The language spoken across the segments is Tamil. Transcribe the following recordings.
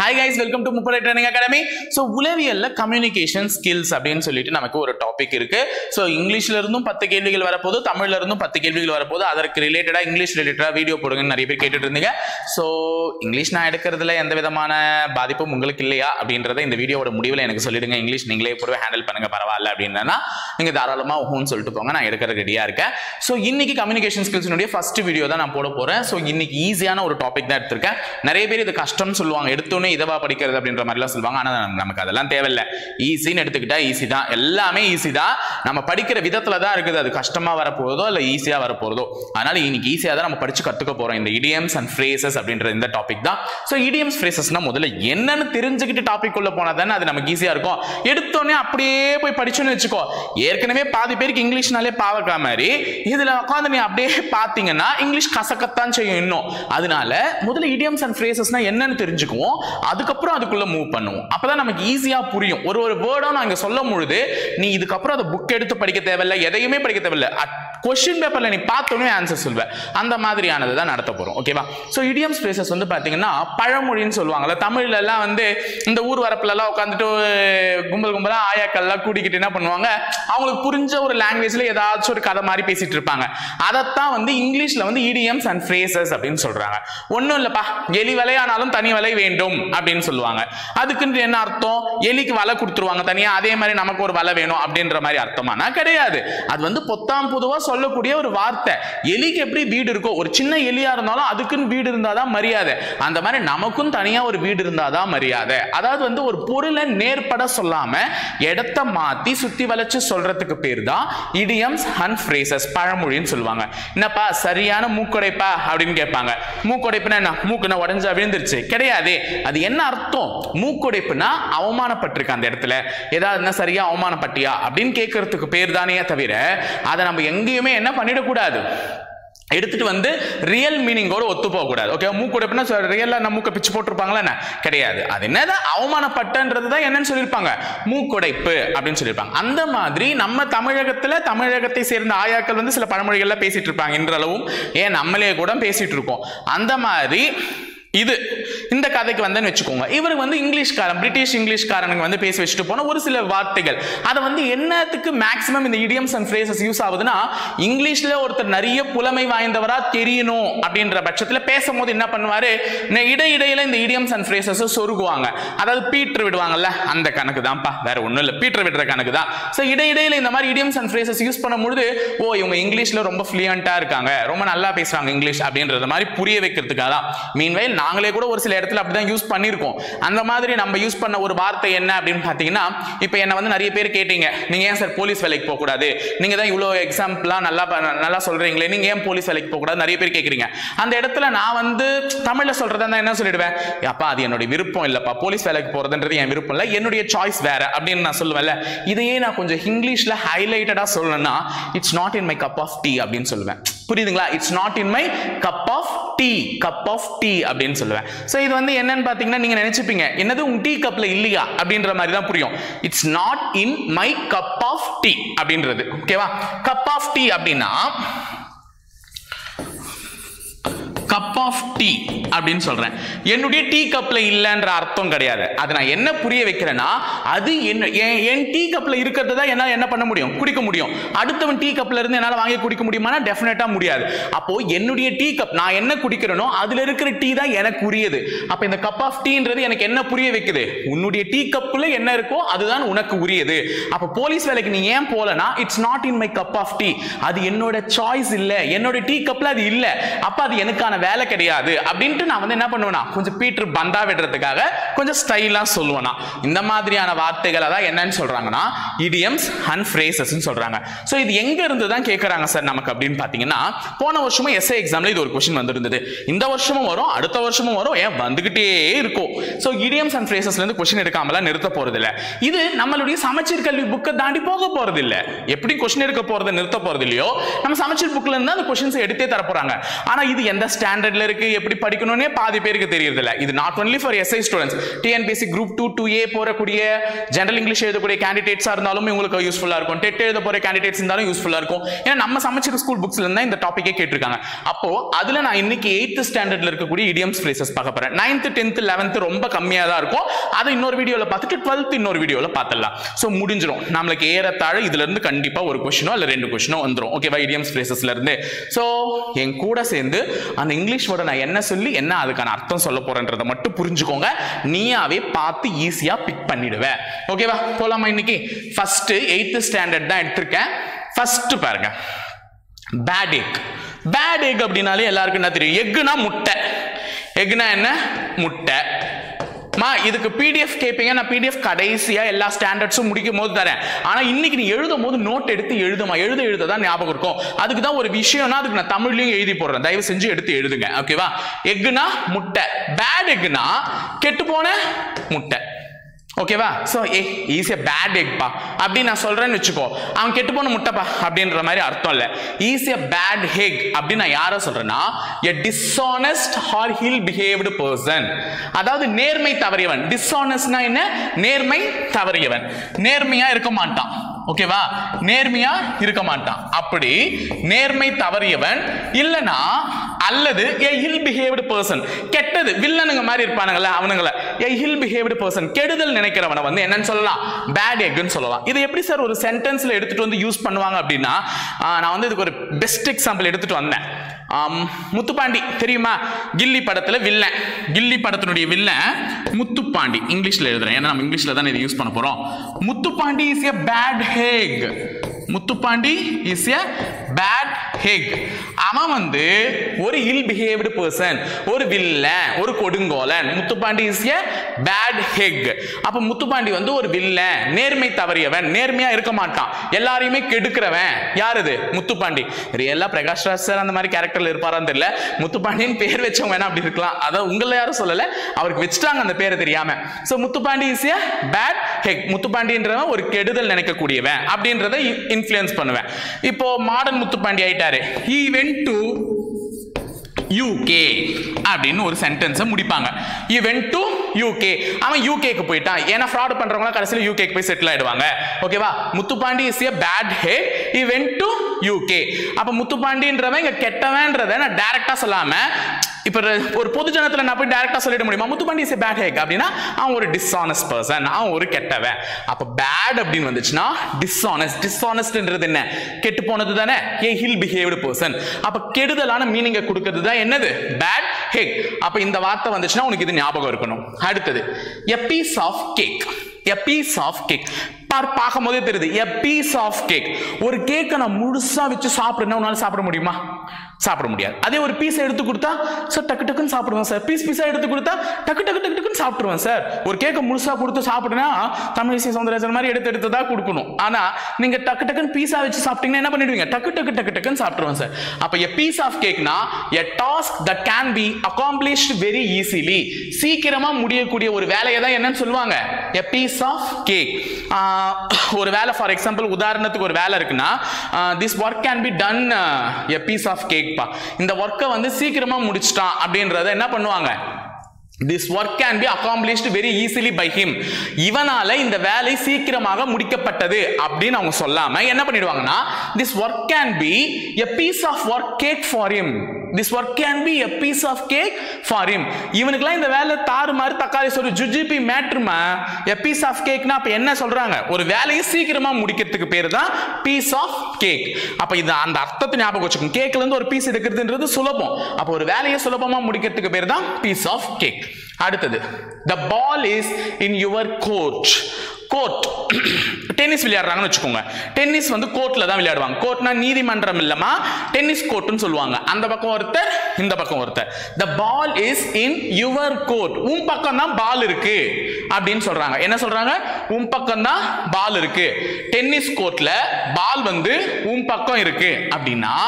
ஹாய் கைஸ் வெல்கம் டு முப்படை ட்ரைனிங் அகாடமி ஸோ உளவியல்ல கம்யூனிகேஷன் ஸ்கில்ஸ் அப்படின்னு சொல்லிட்டு நமக்கு ஒரு டாபிக் இருக்கு ஸோ இங்கிலீஷ்ல இருந்தும் பத்து கேள்விகள் வரப்போது தமிழ்ல இருந்தும் பத்து கேள்விகள் வரப்போது அதற்கு ரிலேட்டடா இங்கிலீஷ் ரிலேட்டடா வீடியோ போடுங்கன்னு நிறைய பேர் கேட்டுட்டு இருந்தீங்க ஸோ இங்கிலீஷ் நான் எடுக்கிறதுல எந்த விதமான பாதிப்பும் உங்களுக்கு இல்லையா அப்படின்றத இந்த வீடியோவோட முடிவில் எனக்கு சொல்லிடுங்க இங்கிலீஷ் நீங்களே போடுவே ஹேண்டில் பண்ணுங்க பரவாயில்ல அப்படின்னா நீங்க தாராளமா ஹூன்னு சொல்லிட்டு போங்க நான் எடுக்கிற ரெடியா இருக்கேன் ஸோ இன்னைக்கு கம்யூனிகேஷன் ஸ்கில்ஸ்னுடைய ஃபர்ஸ்ட் வீடியோ தான் நான் போட போறேன் ஸோ இன்னைக்கு ஈஸியான ஒரு டாபிக் தான் எடுத்திருக்கேன் நிறைய பேர் இது கஷ்டம்னு சொல்லுவாங்க எடுத்தோன்னே இதவா படிக்கிறது அப்படின்ற மாதிரிலாம் சொல்லுவாங்க ஆனால் நமக்கு அதெல்லாம் தேவையில்லை ஈஸின்னு எடுத்துக்கிட்டா ஈஸி தான் எல்லாமே ஈஸி தான் நம்ம படிக்கிற விதத்துல தான் இருக்குது அது கஷ்டமா வரப்போறதோ இல்லை ஈஸியா வரப்போறதோ அதனால இன்னைக்கு ஈஸியாக தான் நம்ம படிச்சு கத்துக்க போறோம் இந்த இடியம்ஸ் அண்ட் ஃப்ரேசஸ் அப்படின்ற இந்த டாபிக் தான் ஸோ இடியம்ஸ் ஃப்ரேசஸ்னா முதல்ல என்னன்னு தெரிஞ்சுக்கிட்டு டாபிக் உள்ள போனா தானே அது நமக்கு ஈஸியா இருக்கும் எடுத்தோடனே அப்படியே போய் படிச்சோன்னு வச்சுக்கோ ஏற்கனவே பாதி பேருக்கு இங்கிலீஷ்னாலே பாவக்கா மாதிரி இதுல உட்காந்து நீ அப்படியே பார்த்தீங்கன்னா இங்கிலீஷ் கசக்கத்தான் செய்யும் இன்னும் அதனால முதல்ல இடியம்ஸ் அண்ட் ஃப்ரேசஸ்னா என்னன்னு தெரிஞ்சுக்குவோம் அதுக்கப்புறம் அதுக்குள்ள மூவ் பண்ணுவோம் அப்பதான் நமக்கு ஈஸியா புரியும் ஒரு ஒரு வேர்டும் நான் இங்க சொல்லும் பொழுது நீ இதுக்கப்புறம் அதை புக் எடுத்து படிக்க தேவையில்ல எதையுமே படிக்க தேவையில்ல கொஸ்டின் பேப்பர்ல நீ பார்த்தோன்னே ஆன்சர் சொல்வேன் அந்த மாதிரியானது தான் நடத்த போறோம் ஓகேவா ஸோ இடியம்ஸ் ஃப்ரேசஸ் வந்து பாத்தீங்கன்னா பழமொழின்னு சொல்லுவாங்கல்ல தமிழ்ல எல்லாம் வந்து இந்த ஊர் வரப்புல எல்லாம் உட்காந்துட்டு கும்பல் கும்பலா ஆயாக்கள்லாம் கூட்டிக்கிட்டு என்ன பண்ணுவாங்க அவங்களுக்கு புரிஞ்ச ஒரு லாங்குவேஜ்ல ஏதாச்சும் ஒரு கதை மாதிரி பேசிட்டு இருப்பாங்க அதைத்தான் வந்து இங்கிலீஷ்ல வந்து இடியம்ஸ் அண்ட் ஃப்ரேசஸ் அப்படின்னு சொல்றாங்க ஒன்றும் இல்லப்பா எலி வலையானாலும் தனி வலை வேண்டும் அப்படின்னு சொல்லுவாங்க அதுக்குன்னு என்ன அர்த்தம் எலிக்கு வலை கொடுத்துருவாங்க தனியா அதே மாதிரி நமக்கு ஒரு வலை வேணும் அப்படின்ற மாதிரி அர்த்தமானா கிடையாது அது வந்து பொத்தாம் பொதுவா சொல்லக்கூடிய ஒரு வார்த்தை எலிக்கு எப்படி வீடு இருக்கோ ஒரு சின்ன எலியா இருந்தாலும் அதுக்குன்னு வீடு இருந்தாதான் மரியாதை அந்த மாதிரி நமக்கும் தனியா ஒரு வீடு இருந்தாதான் மரியாதை அதாவது வந்து ஒரு பொருளை நேர்பட சொல்லாம இடத்த மாத்தி சுத்தி வளைச்சு சொல்றதுக்கு பேர் தான் இடியம்ஸ் அண்ட் ஃப்ரேசஸ் பழமொழின்னு சொல்லுவாங்க என்னப்பா சரியான மூக்குடைப்பா அப்படின்னு கேட்பாங்க மூக்குடைப்புனா என்ன மூக்குனா உடஞ்சா விழுந்துருச்சு கிடையாது அது என்ன அர்த்தம் மூக்குடைப்புனா அவமானப்பட்டிருக்கு அந்த இடத்துல ஏதாவது சரியா அவமானப்பட்டியா அப்படின்னு கேட்கறதுக்கு பேர் தானே தவிர அதை நம்ம எங்கேயுமே என்ன பண்ணிடக்கூடாது எடுத்துட்டு வந்து ரியல் மீனிங்கோட ஒத்து போக கூடாது ஓகே மூக்குடைப்புனா ரியலா நம்ம மூக்க பிச்சு போட்டிருப்பாங்களா என்ன கிடையாது அது என்னதான் அவமானப்பட்டன்றது தான் என்னன்னு சொல்லியிருப்பாங்க மூக்குடைப்பு அப்படின்னு சொல்லியிருப்பாங்க அந்த மாதிரி நம்ம தமிழகத்துல தமிழகத்தை சேர்ந்த ஆயாக்கள் வந்து சில பழமொழிகள்ல பேசிட்டு இருப்பாங்க இன்றளவும் ஏன் நம்மளே கூட பேசிட்டு இருக்கோம் அந்த மாதிரி இது இந்த கதைக்கு வந்தேன்னு வச்சுக்கோங்க இவருக்கு வந்து இங்கிலீஷ்காரன் பிரிட்டிஷ் இங்கிலீஷ்காரனுக்கு வந்து பேசி வச்சுட்டு போன ஒரு சில வார்த்தைகள் அதை வந்து என்னத்துக்கு மேக்ஸிமம் இந்த இடியம்ஸ் அண்ட் ஃப்ரேசஸ் யூஸ் ஆகுதுன்னா இங்கிலீஷ்ல ஒருத்தர் நிறைய புலமை வாய்ந்தவரா தெரியணும் அப்படின்ற பட்சத்தில் பேசும்போது என்ன பண்ணுவாரு இடையிடையில இந்த இடியம்ஸ் அண்ட் ஃப்ரேசஸ் சொருகுவாங்க அதாவது பீட்டர் விடுவாங்கல்ல அந்த கணக்கு தான்ப்பா வேற ஒன்றும் இல்லை பீட்டர் விடுற கணக்கு தான் ஸோ இடையிடையில இந்த மாதிரி இடியம்ஸ் அண்ட் ஃப்ரேசஸ் யூஸ் பண்ணும்பொழுது ஓ இவங்க இங்கிலீஷ்ல ரொம்ப ஃப்ளூயண்டா இருக்காங்க ரொம்ப நல்லா பேசுறாங்க இங்கிலீஷ் அப்படின்றது மாதிரி புரிய வைக்கிறதுக்காக தான் மீன்வைல் நாங்களே கூட ஒரு சில இடத்துல அப்படிதான் யூஸ் பண்ணியிருக்கோம் அந்த மாதிரி நம்ம யூஸ் பண்ண ஒரு வார்த்தை என்ன அப்படின்னு பார்த்தீங்கன்னா இப்போ என்ன வந்து நிறைய பேர் கேட்டீங்க நீங்க ஏன் சார் போலீஸ் வேலைக்கு போகக்கூடாது நீங்க தான் இவ்வளோ எக்ஸாம்பிளாக நல்லா ப- நல்லா சொல்றீங்களே நீங்க ஏன் போலீஸ் வேலைக்கு போகக்கூடாது நிறைய பேர் கேட்குறீங்க அந்த இடத்துல நான் வந்து தமிழ்ல சொல்றதா இருந்தா என்ன சொல்லிடுவேன் அப்பா அது என்னுடைய விருப்பம் இல்லப்பா போலீஸ் வேலைக்கு போறதுன்றது என் விருப்பம் இல்லை என்னுடைய சாய்ஸ் வேற அப்படின்னு நான் சொல்லுவேன்ல இதையே நான் கொஞ்சம் இங்கிலீஷ்ல ஹைலைட்டடா சொல்லணும்னா it's not in my cup of tea அப்படின்னு சொல்லுவேன் புரியுதுங்களா it's not in my cup of tea cup of tea அப்படின்னு சொல்லுவேன் ஸோ இது வந்து என்னன்னு பார்த்தீங்கன்னா நீங்க நினைச்சுப்பீங்க என்னது உன் டீ கப்ல இல்லையா அப்படின்ற மாதிரி தான் புரியும் it's not in my cup of tea அப்படின்றது ஓகேவா கப் ஆஃப் டீ அப்படின்னா கப் ஆஃப் டீ அப்படின்னு சொல்றேன் என்னுடைய டீ கப்ல இல்லைன்ற அர்த்தம் கிடையாது அது நான் என்ன புரிய வைக்கிறேன்னா அது என்ன என் என் டீ கப்ல இருக்கிறது தான் என்னால் என்ன பண்ண முடியும் குடிக்க முடியும் அடுத்தவன் டீ கப்ல இருந்து என்னால் வாங்கி குடிக்க முடியுமானா டெஃபினட்டா முடியாது அப்போ என்னுடைய டீ கப் நான் என்ன குடிக்கிறேனோ அதுல இருக்கிற டீ தான் எனக்கு உரியது அப்ப இந்த கப் ஆஃப் டீன்றது எனக்கு என்ன புரிய வைக்குது உன்னுடைய டீ கப்ல என்ன இருக்கோ அதுதான் உனக்கு உரியது அப்ப போலீஸ் வேலைக்கு நீ ஏன் போலனா it's not in my cup of tea அது என்னோட சாய்ஸ் இல்ல என்னோட டீ கப்ல அது இல்ல அப்ப அது எனக்கான வேலை கிடையாது அப்படின்ட்டு நான் வந்து என்ன பண்ணுவேனா கொஞ்சம் பீட்டர் பந்தா விடுறதுக்காக கொஞ்சம் ஸ்டைலா சொல்லுவேனா இந்த மாதிரியான வார்த்தைகளை தான் என்னன்னு சொல்றாங்கன்னா இடியம்ஸ் அண்ட் ஃப்ரேசஸ் சொல்றாங்க ஸோ இது எங்க இருந்து தான் கேட்கறாங்க சார் நமக்கு அப்படின்னு பாத்தீங்கன்னா போன வருஷமும் எஸ்ஏ எக்ஸாம்ல இது ஒரு கொஸ்டின் வந்திருந்தது இந்த வருஷமும் வரும் அடுத்த வருஷமும் வரும் ஏன் வந்துகிட்டே இருக்கும் ஸோ இடியம்ஸ் அண்ட் ஃப்ரேசஸ்ல இருந்து கொஸ்டின் எடுக்காமலாம் நிறுத்த போறது இல்ல இது நம்மளுடைய சமச்சீர் கல்வி புக்கை தாண்டி போக போறது இல்ல எப்படி கொஸ்டின் எடுக்க போறது நிறுத்த போறது இல்லையோ நம்ம சமச்சீர் புக்ல இருந்து அந்த கொஸ்டின்ஸ் எடுத்தே தர போறாங்க ஆனா இது எந்த ஸ்டாண்டர்ட்ல இருக்கு எப்படி படிக்கணும்னே பாதி பேருக்கு தெரியறது இல்ல இது not only for SI students TNPSC group two two A போறக்கூடிய ஜெனரல் இங்கிலீஷ் எழுதக்கூடிய கேண்டிடேட்ஸா இருந்தாலும் உங்களுக்கு யூஸ்ஃபுல்லா இருக்கும் டெட் எழுத போற கேண்டிடேட்ஸ் இருந்தாலும் யூஸ்ஃபுல்லா இருக்கும் ஏன்னா நம்ம சமைச்சிருக்க ஸ்கூல் புக்ஸ்ல இருந்தா இந்த டாபிக்கே கேட்டிருக்காங்க அப்போ அதுல நான் இன்னைக்கு எயித்து ஸ்டாண்டர்ட்ல இருக்கக்கூடிய இடியம்ஸ் ஃப்ரேசஸ் பார்க்க போறேன் நைன்த் டென்த் லெவன்த் ரொம்ப கம்மியா தான் இருக்கும் அதை இன்னொரு வீடியோல பார்த்துட்டு டுவெல்த் இன்னொரு வீடியோல பார்த்துடலாம் ஸோ முடிஞ்சிடும் நம்மளுக்கு ஏறத்தாழ இதுல இருந்து கண்டிப்பா ஒரு கொஸ்டினோ இல்ல ரெண்டு கொஸ்டினோ வந்துடும் ஓகேவா இடியம்ஸ் ஃப்ரேசஸ்ல இருந்து ஸோ என் கூட சேர்ந்து அந்த இங்கிலீஷ் வேர்டை நான் என்ன சொல்லி என்ன அதுக்கான அர்த்தம் சொல்ல போறேன்றதை மட்டும் புரிஞ்சுக்கோங்க நீயாவே பார்த்து ஈஸியா பிக் பண்ணிடுவேன் ஓகேவா போலாமா இன்னைக்கு ஃபர்ஸ்ட் எயித்து ஸ்டாண்டர்ட் தான் எடுத்திருக்கேன் ஃபர்ஸ்ட் பாருங்க பேட் எக் பேட் எக் அப்படின்னாலே எல்லாருக்கும் என்ன தெரியும் எக்குனா முட்டை எக்குனா என்ன முட்டை மா இதுக்கு பிடிஎஃப் கேட்பீங்க நான் பிடிஎஃப் கடைசியா எல்லா ஸ்டாண்டர்ட்ஸும் முடிக்கும் போது தரேன் ஆனா இன்னைக்கு நீ எழுதும் போது நோட் எடுத்து எழுதுமா எழுத எழுத தான் ஞாபகம் இருக்கும் அதுக்கு தான் ஒரு விஷயம்னா அதுக்கு நான் தமிழ்லயும் எழுதி போடுறேன் தயவு செஞ்சு எடுத்து எழுதுங்க ஓகேவா எக்குனா முட்டை பேட் எக்குனா கெட்டு போன முட்டை ஓகேவா ஸோ ஏ ஈஸியா பேட் எக்பா அப்படின்னு நான் சொல்றேன்னு வச்சுக்கோ அவன் கெட்டு போன முட்டைப்பா அப்படின்ற மாதிரி அர்த்தம் இல்லை ஈஸியா பேட் ஹெக் அப்படின்னு நான் யாரை சொல்றேன்னா a dishonest or ill behaved person அதாவது நேர்மை தவறியவன் டிஸ்ஆனஸ்ட்னா என்ன நேர்மை தவறியவன் நேர்மையா இருக்க மாட்டான் ஓகேவா நேர்மையா இருக்க மாட்டான் அப்படி நேர்மை தவறியவன் இல்லனா அல்லது ஏ ஹில் பிஹேவ்டு பர்சன் கெட்டது வில்லனுங்க மாதிரி இருப்பானுங்கள அவனுங்கள ஏ ஹில் பிஹேவ்டு பர்சன் கெடுதல் நினைக்கிறவனை வந்து என்னன்னு சொல்லலாம் பேட் எக்னு சொல்லலாம் இது எப்படி சார் ஒரு சென்டென்ஸ்ல எடுத்துட்டு வந்து யூஸ் பண்ணுவாங்க அப்படின்னா ஆஹ், நான் வந்து இதுக்கு ஒரு பெஸ்ட் எக்ஸாம்பிள் எடுத்துட்டு வந்தேன் ஆம், முத்துப்பாண்டி தெரியுமா கில்லி படத்துல வில்லன் கில்லி படத்தினுடைய வில்லன் முத்துப்பாண்டி இங்கிலீஷ்ல எழுதுறேன் ஏன்னா நம்ம இங்கிலீஷ்ல தான் இதை யூஸ் பண்ண போறோம் Muthupandi is a bad egg Muthupandi is a bad egg அவன் வந்து ஒரு இல் பிஹேவ்டு பர்சன் ஒரு வில்லன் ஒரு கொடுங்கோலன் Muthupandi is a bad egg அப்ப முத்துப்பாண்டி வந்து ஒரு வில்லன் நேர்மை தவறியவன் நேர்மையா இருக்க மாட்டான் எல்லாரையுமே கெடுக்கிறவன் யார் இது முத்துப்பாண்டி ரியலா பிரகாஷ் ராஜ் சார் அந்த மாதிரி கேரக்டர்ல இருப்பாரான்னு தெரியல முத்துப்பாண்டின்னு பேர் வச்சவங்க வேணா அப்படி இருக்கலாம் அதான் உங்களை யாரும் சொல்லல அவருக்கு வச்சுட்டாங்க அந்த பேரை தெரியாம so Muthupandi is a bad egg முத்துப்பாண்டின்றவன் ஒரு கெடுதல் நினைக்கக்கூடியவன் அப்படின்றத இன்ஃப்ளூயன்ஸ் பண்ணுவேன் இப்போ மாடர்ன் முத்துப்பாண்டி ஆயிட்டாரு he went to யூகே அப்படின்னு ஒரு சென்டென்ஸை முடிப்பாங்க he went to யூகே அவன் யூகேக்கு போயிட்டான் ஏன்னா ஃப்ராட் பண்றவங்க கடைசியில் யூகேக்கு போய் செட்டில் ஆயிடுவாங்க ஓகேவா Muthupandi is a bad egg he went to UK அப்ப முத்துப்பாண்டின்றவன் இங்க கெட்டவன்றதை நான் டைரக்டா சொல்லாம இப்ப ஒரு பொது ஜனத்துல நான் போய் டைரக்டா சொல்லிட முடியுமா முத்துப்பாண்டி இஸ் பேட் ஹேக் அப்படின்னா அவன் ஒரு டிஸ்ஆனஸ்ட் பர்சன் அவன் ஒரு கெட்டவன் அப்ப பேட் அப்படின்னு வந்துச்சுன்னா டிஸ்ஆனஸ்ட் டிஸ்ஆனஸ்ட்ன்றது என்ன கெட்டு போனது தானே ஏ ஹில் பிஹேவ்டு பர்சன் அப்ப கெடுதலான மீனிங்கை கொடுக்கிறது தான் என்னது பேட் ஹேக் அப்ப இந்த வார்த்தை வந்துச்சுன்னா உனக்கு இது ஞாபகம் இருக்கணும் அடுத்தது a piece of cake a piece of cake பார் பார்க்கும் போதே தெரியுது எ பீஸ் ஆஃப் கேக் ஒரு கேக்கை நான் முழுசா வச்சு சாப்பிடுறேன்னா உன்னால சாப்பிட முடியுமா சாப்பிட முடியாது அதே ஒரு பீஸ் எடுத்து கொடுத்தா சார் டக்கு டக்குன்னு சாப்பிடுவேன் சார் பீஸ் பீஸா எடுத்து கொடுத்தா டக்கு டக்கு டக்கு டக்குன்னு சாப்பிடுவேன் சார் ஒரு கேக்கை முழுசா கொடுத்து சாப்பிடுனா தமிழிசை சௌந்தரராஜன் மாதிரி எடுத்து எடுத்து தான் கொடுக்கணும் ஆனா நீங்க டக்கு டக்குன்னு பீஸா வச்சு சாப்பிட்டீங்கன்னா என்ன பண்ணிடுவீங்க டக்கு டக்கு டக்கு டக்குன்னு சாப்பிடுவேன் சார் அப்ப எ பீஸ் ஆஃப் கேக்னா a task that can be accomplished very easily சீக்கிரமா முடியக்கூடிய ஒரு வேலையை தான் என்னன்னு சொல்லுவாங்க எ பீஸ் ஆஃப் கேக் ஒரு வேலை ஃபார் எக்ஸாம்பிள் உதாரணத்துக்கு ஒரு வேலை இருக்குன்னா this work can be done a piece of கேக்பா இந்த ஒர்க்கை வந்து சீக்கிரமா முடிச்சிட்டான் அப்படின்றத என்ன பண்ணுவாங்க this work can be accomplished very easily by him இவனால இந்த வேலை சீக்கிரமாக முடிக்கப்பட்டது அப்படின்னு அவங்க சொல்லாம என்ன பண்ணிடுவாங்கன்னா this work can be a piece of work cake for him this work can be a piece of cake for him இவனுக்குலாம் இந்த வேலை தாறு மாதிரி தக்காளி சொல்லி ஜுஜிபி மேட்ருமா எ பீஸ் ஆஃப் கேக்னா அப்ப என்ன சொல்றாங்க ஒரு வேலையை சீக்கிரமா முடிக்கிறதுக்கு பேர் தான் பீஸ் ஆஃப் கேக் அப்ப இது அந்த அர்த்தத்தை ஞாபகம் வச்சுக்கோங்க கேக்ல இருந்து ஒரு பீஸ் எடுக்கிறதுன்றது சுலபம் அப்ப ஒரு வேலையை சுலபமா முடிக்கிறதுக்கு பேர் தான் பீஸ் ஆஃப் கேக் அடுத்தது the ball is in your court court tennis விளையாடுறாங்கன்னு வச்சுக்கோங்க டென்னிஸ் வந்து கோர்ட்ல தான் விளையாடுவாங்க கோர்ட்னா நீதிமன்றம் இல்லமா டென்னிஸ் கோர்ட்னு சொல்லுவாங்க அந்த பக்கம் ஒருத்தர் இந்த பக்கம் ஒருத்தர் the ball is in your court உன் பக்கம் தான் பால் இருக்கு அப்படின்னு சொல்றாங்க என்ன சொல்றாங்க உன் பக்கம் தான் பால் இருக்கு டென்னிஸ் கோர்ட்ல பால் வந்து உன் பக்கம் இருக்கு அப்படின்னா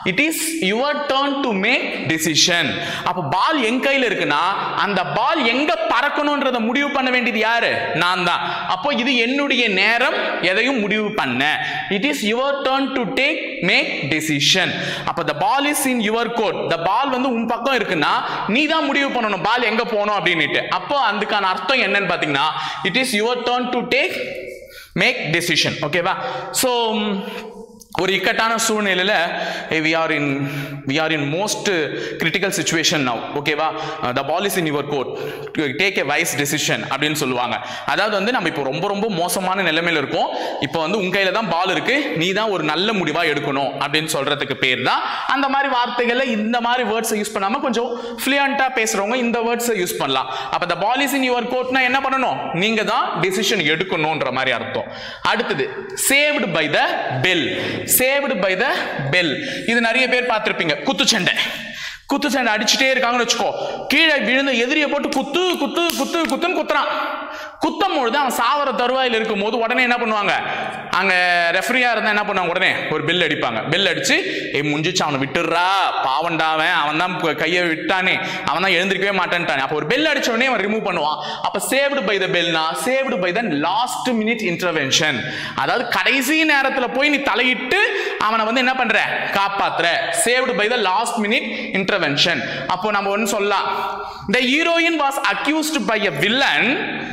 it is your turn to make decision அப்ப பால் என் கையில இருக்குன்னா அந்த பால் எங்க பறக்கணும்ன்றத முடிவு பண்ண வேண்டியது யாரு நான் தான் அப்போ இது என்னுடைய நேரம் எதையும் முடிவு பண்ண it is your turn to take make decision அப்ப the ball is in your court the ball வந்து உன் பக்கம் இருக்குன்னா நீ தான் முடிவு பண்ணணும் பால் எங்க போகணும் அப்படின்னுட்டு அப்போ அதுக்கான அர்த்தம் என்னன்னு பாத்தீங்கன்னா it is your turn to take make decision ஓகேவா ஸோ ஒரு இக்கட்டான சூழ்நிலையில we are in we are in most critical situation now ஓகேவா the ball is in your court take a wise decision அப்படின்னு சொல்லுவாங்க அதாவது வந்து நம்ம இப்போ ரொம்ப ரொம்ப மோசமான நிலைமையில இருக்கோம் இப்போ வந்து உன் கையில தான் பால் இருக்கு நீ தான் ஒரு நல்ல முடிவா எடுக்கணும் அப்படின்னு சொல்றதுக்கு பேர் தான் அந்த மாதிரி வார்த்தைகளை இந்த மாதிரி வேர்ட்ஸை யூஸ் பண்ணாம கொஞ்சம் ஃப்ளூயண்டா பேசுறவங்க இந்த வேர்ட்ஸை யூஸ் பண்ணலாம் அப்ப த பால் இஸ் இன் யுவர் கோட்னா என்ன பண்ணணும் நீங்க தான் டெசிஷன் எடுக்கணும்ன்ற மாதிரி அர்த்தம் அடுத்தது saved by the bell saved by the bell இது நிறைய பேர் பார்த்திருப்பீங்க குத்துச்சண்டை குத்துச்சண்டை அடிச்சுட்டே இருக்காங்கன்னு வச்சுக்கோ கீழே விழுந்த எதிரியை போட்டு குத்து குத்து குத்து குத்துன்னு குத்துறான் குத்தும் பொழுது அவன் சாவர தருவாயில் இருக்கும் போது உடனே என்ன பண்ணுவாங்க அங்க ரெஃபரியா இருந்தா என்ன பண்ணுவாங்க உடனே ஒரு பெல் அடிப்பாங்க பெல் அடிச்சு ஏ முஞ்சிச்சு அவனை விட்டுடுறா பாவண்டாவன் அவன் தான் கையை விட்டானே அவன் தான் எழுந்திருக்கவே மாட்டேன்ட்டானே அப்போ ஒரு பெல் அடிச்ச உடனே அவன் ரிமூவ் பண்ணுவான் அப்ப சேவ்டு பை த பெல்னா saved by the last minute intervention அதாவது கடைசி நேரத்துல போய் நீ தலையிட்டு அவனை வந்து என்ன பண்ற காப்பாத்துற saved by the last minute intervention அப்போ நம்ம ஒன்னு சொல்லலாம் the heroine was accused by a villain